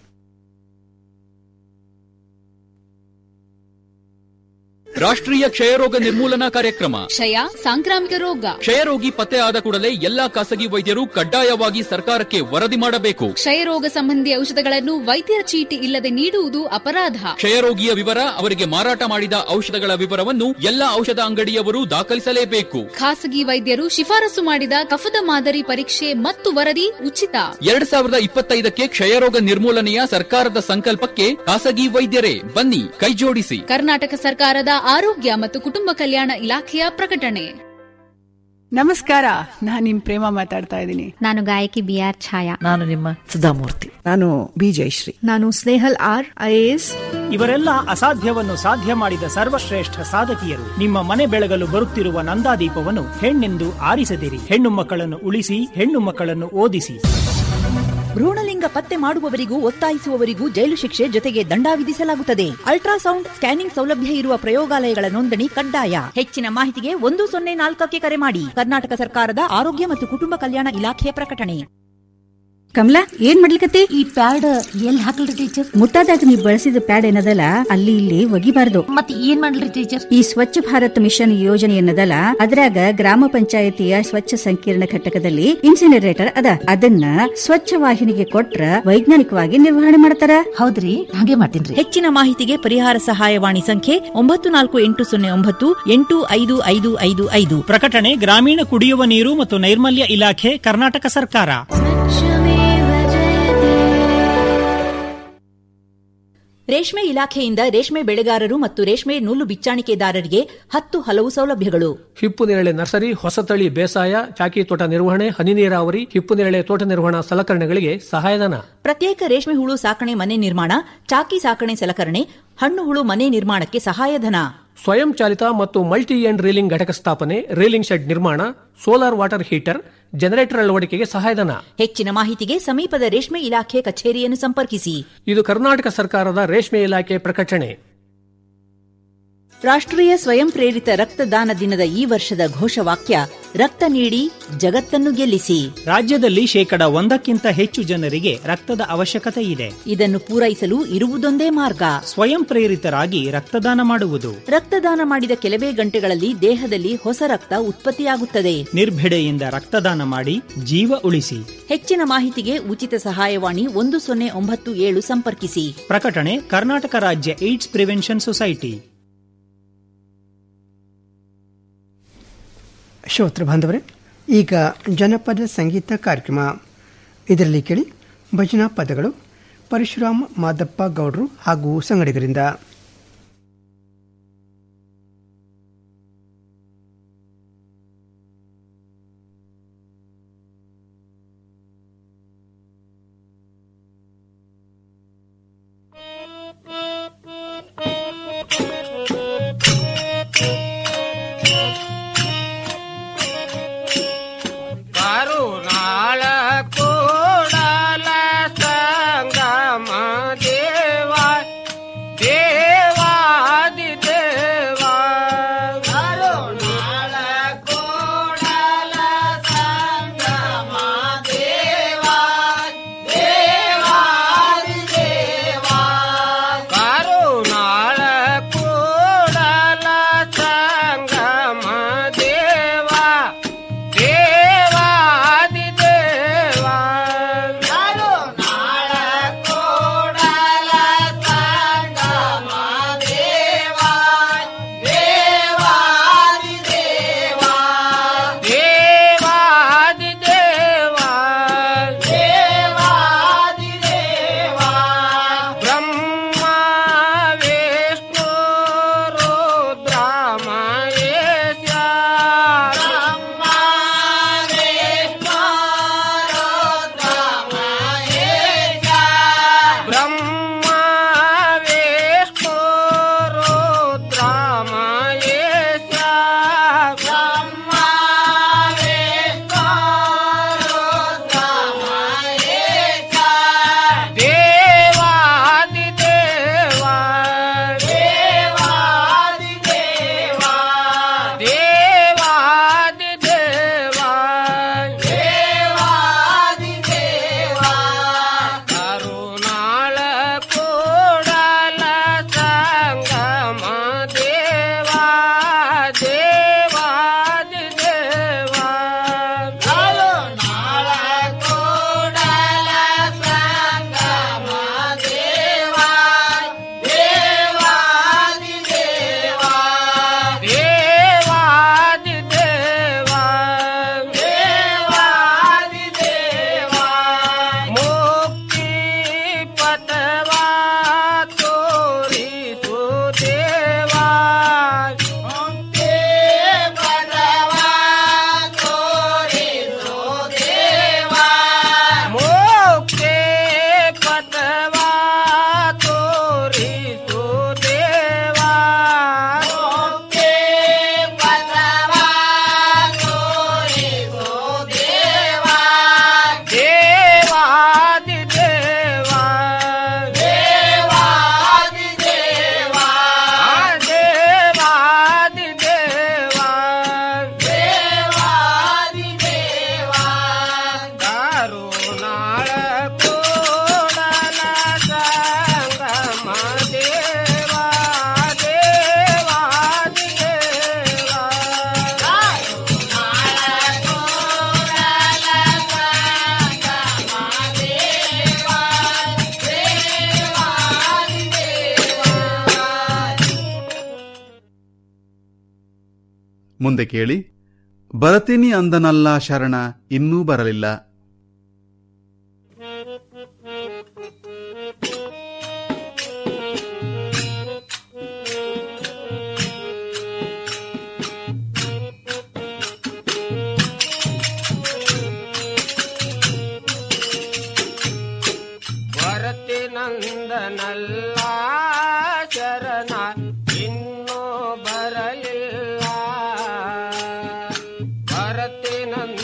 ರಾಷ್ಟ್ರೀಯ ಕ್ಷಯರೋಗ ನಿರ್ಮೂಲನಾ ಕಾರ್ಯಕ್ರಮ ಕ್ಷಯ ಸಾಂಕ್ರಾಮಿಕ ರೋಗ ಕ್ಷಯರೋಗಿ ಪತ್ತೆ ಆದ ಕೂಡಲೇ ಎಲ್ಲಾ ಖಾಸಗಿ ವೈದ್ಯರು ಕಡ್ಡಾಯವಾಗಿ ಸರ್ಕಾರಕ್ಕೆ ವರದಿ ಮಾಡಬೇಕು ಕ್ಷಯರೋಗ ಸಂಬಂಧಿ ಔಷಧಗಳನ್ನು ವೈದ್ಯರ ಚೀಟಿ ಇಲ್ಲದೆ ನೀಡುವುದು ಅಪರಾಧ ಕ್ಷಯರೋಗಿಯ ವಿವರ ಅವರಿಗೆ ಮಾರಾಟ ಮಾಡಿದ ಔಷಧಗಳ ವಿವರವನ್ನು ಎಲ್ಲಾ ಔಷಧ ಅಂಗಡಿಯವರು ದಾಖಲಿಸಲೇಬೇಕು ಖಾಸಗಿ ವೈದ್ಯರು ಶಿಫಾರಸು ಮಾಡಿದ ಕಫದ ಮಾದರಿ ಪರೀಕ್ಷೆ ಮತ್ತು ವರದಿ ಉಚಿತ ಎರಡ್ ಸಾವಿರದ ಇಪ್ಪತ್ತೈದಕ್ಕೆ ಕ್ಷಯರೋಗ ನಿರ್ಮೂಲನೆಯ ಸರ್ಕಾರದ ಸಂಕಲ್ಪಕ್ಕೆ ಖಾಸಗಿ ವೈದ್ಯರೇ ಬನ್ನಿ ಕೈಜೋಡಿಸಿ ಕರ್ನಾಟಕ ಸರ್ಕಾರದ ಆರೋಗ್ಯ ಮತ್ತು ಕುಟುಂಬ ಕಲ್ಯಾಣ ಇಲಾಖೆಯ ಪ್ರಕಟಣೆ ನಮಸ್ಕಾರ ನಾನು ನಿಮ್ ಪ್ರೇಮ ಮಾತಾಡ್ತಾ ಇದ್ದೀನಿ ನಾನು ಗಾಯಕಿ ಬಿ ಆರ್ ಛಾಯಾ ನಾನು ನಿಮ್ಮ ಸುಧಾಮೂರ್ತಿ ನಾನು ಬಿ ಜಯಶ್ರೀ ನಾನು ಸ್ನೇಹಲ್ ಆರ್ ಐಎಎಸ್ ಇವರೆಲ್ಲ ಅಸಾಧ್ಯವನ್ನು ಸಾಧ್ಯ ಮಾಡಿದ ಸರ್ವಶ್ರೇಷ್ಠ ಸಾಧಕಿಯರು ನಿಮ್ಮ ಮನೆ ಬೆಳಗಲು ಬರುತ್ತಿರುವ ನಂದಾದೀಪವನ್ನು ಹೆಣ್ಣೆಂದು ಆರಿಸದಿರಿ ಹೆಣ್ಣು ಮಕ್ಕಳನ್ನು ಉಳಿಸಿ ಹೆಣ್ಣು ಮಕ್ಕಳನ್ನು ಓದಿಸಿ ಭ್ರೂಣಲಿಂಗ ಪತ್ತೆ ಮಾಡುವವರಿಗೂ ಒತ್ತಾಯಿಸುವವರಿಗೂ ಜೈಲು ಶಿಕ್ಷೆ ಜೊತೆಗೆ ದಂಡ ವಿಧಿಸಲಾಗುತ್ತದೆ ಅಲ್ಟ್ರಾಸೌಂಡ್ ಸ್ಕ್ಯಾನಿಂಗ್ ಸೌಲಭ್ಯ ಇರುವ ಪ್ರಯೋಗಾಲಯಗಳ ನೋಂದಣಿ ಕಡ್ಡಾಯ ಹೆಚ್ಚಿನ ಮಾಹಿತಿಗೆ ಒಂದು ಸೊನ್ನೆ ನಾಲ್ಕಕ್ಕೆ ಕರೆ ಮಾಡಿ ಕರ್ನಾಟಕ ಸರ್ಕಾರದ ಆರೋಗ್ಯ ಮತ್ತು ಕುಟುಂಬ ಕಲ್ಯಾಣ ಇಲಾಖೆಯ ಪ್ರಕಟಣೆ ಕಮಲಾ ಏನ್ ಮಾಡ್ಲಿಕತ್ತಿ ಈ ಪ್ಯಾಡ್ ಎಲ್ಲಿ ಹಾಕಲ್ರಿ ಟೀಚರ್ ಮುಟ್ಟಾದಾಗ ನೀವು ಬಳಸಿದ ಪ್ಯಾಡ್ ಏನದಲ್ಲ ಅಲ್ಲಿ ಇಲ್ಲಿ ಒಗಿಬಾರ್ದು ಮತ್ತೆ ಏನ್ ಮಾಡ್ಲಿ ಟೀಚರ್ ಈ ಸ್ವಚ್ಛ ಭಾರತ್ ಮಿಷನ್ ಯೋಜನೆ ಏನದಲ್ಲ ಅದ್ರಾಗ ಗ್ರಾಮ ಪಂಚಾಯತಿಯ ಸ್ವಚ್ಛ ಸಂಕೀರ್ಣ ಘಟಕದಲ್ಲಿ ಇನ್ಸಿನರೇಟರ್ ಅದ ಅದನ್ನ ಸ್ವಚ್ಛ ವಾಹಿನಿಗೆ ಕೊಟ್ರ ವೈಜ್ಞಾನಿಕವಾಗಿ ನಿರ್ವಹಣೆ ಮಾಡ್ತಾರ ಹೌದ್ರಿ ಹಾಗೆ ಮಾಡ್ತೀನಿ ಹೆಚ್ಚಿನ ಮಾಹಿತಿಗೆ ಪರಿಹಾರ ಸಹಾಯವಾಣಿ ಸಂಖ್ಯೆ ಒಂಬತ್ತು ನಾಲ್ಕು ಎಂಟು ಸೊನ್ನೆ ಒಂಬತ್ತು ಎಂಟು ಐದು ಐದು ಐದು ಐದು ಪ್ರಕಟಣೆ ಗ್ರಾಮೀಣ ಕುಡಿಯುವ ನೀರು ಮತ್ತು ನೈರ್ಮಲ್ಯ ಇಲಾಖೆ ಕರ್ನಾಟಕ ಸರ್ಕಾರ ರೇಷ್ಮೆ ಇಲಾಖೆಯಿಂದ ರೇಷ್ಮೆ ಬೆಳೆಗಾರರು ಮತ್ತು ರೇಷ್ಮೆ ನೂಲು ಬಿಚ್ಚಾಣಿಕೆದಾರರಿಗೆ ಹತ್ತು ಹಲವು ಸೌಲಭ್ಯಗಳು ಹಿಪ್ಪು ನೇರಳೆ ನರ್ಸರಿ ಹೊಸತಳಿ ಬೇಸಾಯ ಚಾಕಿ ತೋಟ ನಿರ್ವಹಣೆ ಹನಿ ನೀರಾವರಿ ಹಿಪ್ಪು ನೇರಳೆ ತೋಟ ನಿರ್ವಹಣಾ ಸಲಕರಣೆಗಳಿಗೆ ಸಹಾಯಧನ ಪ್ರತ್ಯೇಕ ರೇಷ್ಮೆ ಹುಳು ಸಾಕಣೆ ಮನೆ ನಿರ್ಮಾಣ ಚಾಕಿ ಸಾಕಣೆ ಸಲಕರಣೆ ಹಣ್ಣು ಹುಳು ಮನೆ ನಿರ್ಮಾಣಕ್ಕೆ ಸಹಾಯಧನ ಸ್ವಯಂ ಚಾಲಿತ ಮತ್ತು ಮಲ್ಟಿ ಎಂಡ್ ರೀಲಿಂಗ್ ಘಟಕ ಸ್ಥಾಪನೆ ರೀಲಿಂಗ್ ಶೆಡ್ ನಿರ್ಮಾಣ ಸೋಲಾರ್ ವಾಟರ್ ಹೀಟರ್ ಜನರೇಟರ್ ಅಳವಡಿಕೆಗೆ ಸಹಾಯಧನ ಹೆಚ್ಚಿನ ಮಾಹಿತಿಗೆ ಸಮೀಪದ ರೇಷ್ಮೆ ಇಲಾಖೆ ಕಚೇರಿಯನ್ನು ಸಂಪರ್ಕಿಸಿ ಇದು ಕರ್ನಾಟಕ ಸರ್ಕಾರದ ರೇಷ್ಮೆ ಇಲಾಖೆ ಪ್ರಕಟಣೆ ರಾಷ್ಟ್ರೀಯ ಸ್ವಯಂ ಪ್ರೇರಿತ ರಕ್ತದಾನ ದಿನದ ಈ ವರ್ಷದ ಘೋಷವಾಕ್ಯ ರಕ್ತ ನೀಡಿ ಜಗತ್ತನ್ನು ಗೆಲ್ಲಿಸಿ ರಾಜ್ಯದಲ್ಲಿ ಶೇಕಡ ಒಂದಕ್ಕಿಂತ ಹೆಚ್ಚು ಜನರಿಗೆ ರಕ್ತದ ಅವಶ್ಯಕತೆ ಇದೆ ಇದನ್ನು ಪೂರೈಸಲು ಇರುವುದೊಂದೇ ಮಾರ್ಗ ಸ್ವಯಂ ಪ್ರೇರಿತರಾಗಿ ರಕ್ತದಾನ ಮಾಡುವುದು ರಕ್ತದಾನ ಮಾಡಿದ ಕೆಲವೇ ಗಂಟೆಗಳಲ್ಲಿ ದೇಹದಲ್ಲಿ ಹೊಸ ರಕ್ತ ಉತ್ಪತ್ತಿಯಾಗುತ್ತದೆ ನಿರ್ಭಿಡೆಯಿಂದ ರಕ್ತದಾನ ಮಾಡಿ ಜೀವ ಉಳಿಸಿ ಹೆಚ್ಚಿನ ಮಾಹಿತಿಗೆ ಉಚಿತ ಸಹಾಯವಾಣಿ ಒಂದು ಸೊನ್ನೆ ಒಂಬತ್ತು ಏಳು ಸಂಪರ್ಕಿಸಿ ಪ್ರಕಟಣೆ ಕರ್ನಾಟಕ ರಾಜ್ಯ ಏಡ್ಸ್ ಪ್ರಿವೆನ್ಷನ್ ಸೊಸೈಟಿ ಶ್ರೋತೃ ಬಾಂಧವರೇ ಈಗ ಜನಪದ ಸಂಗೀತ ಕಾರ್ಯಕ್ರಮ ಇದರಲ್ಲಿ ಕೇಳಿ ಭಜನಾ ಪದಗಳು ಪರಶುರಾಮ್ ಮಾದಪ್ಪ ಗೌಡ್ರು ಹಾಗೂ ಸಂಗಡಿಗರಿಂದ ಕರುಣಾಳ ಕೂಡಲ ಸಂಗಮ ದೇವ ದೇವ ಮುಂದೆ ಕೇಳಿ ಬರತೀನಿ ಅಂದನಲ್ಲ ಶರಣ ಇನ್ನೂ ಬರಲಿಲ್ಲ ಭರತಿ ನಂದನಲ್ಲ ಶರಣ ಇನ್ನೂ ಬರಲಿಲ್ಲ ಭರತಿ ನಂದ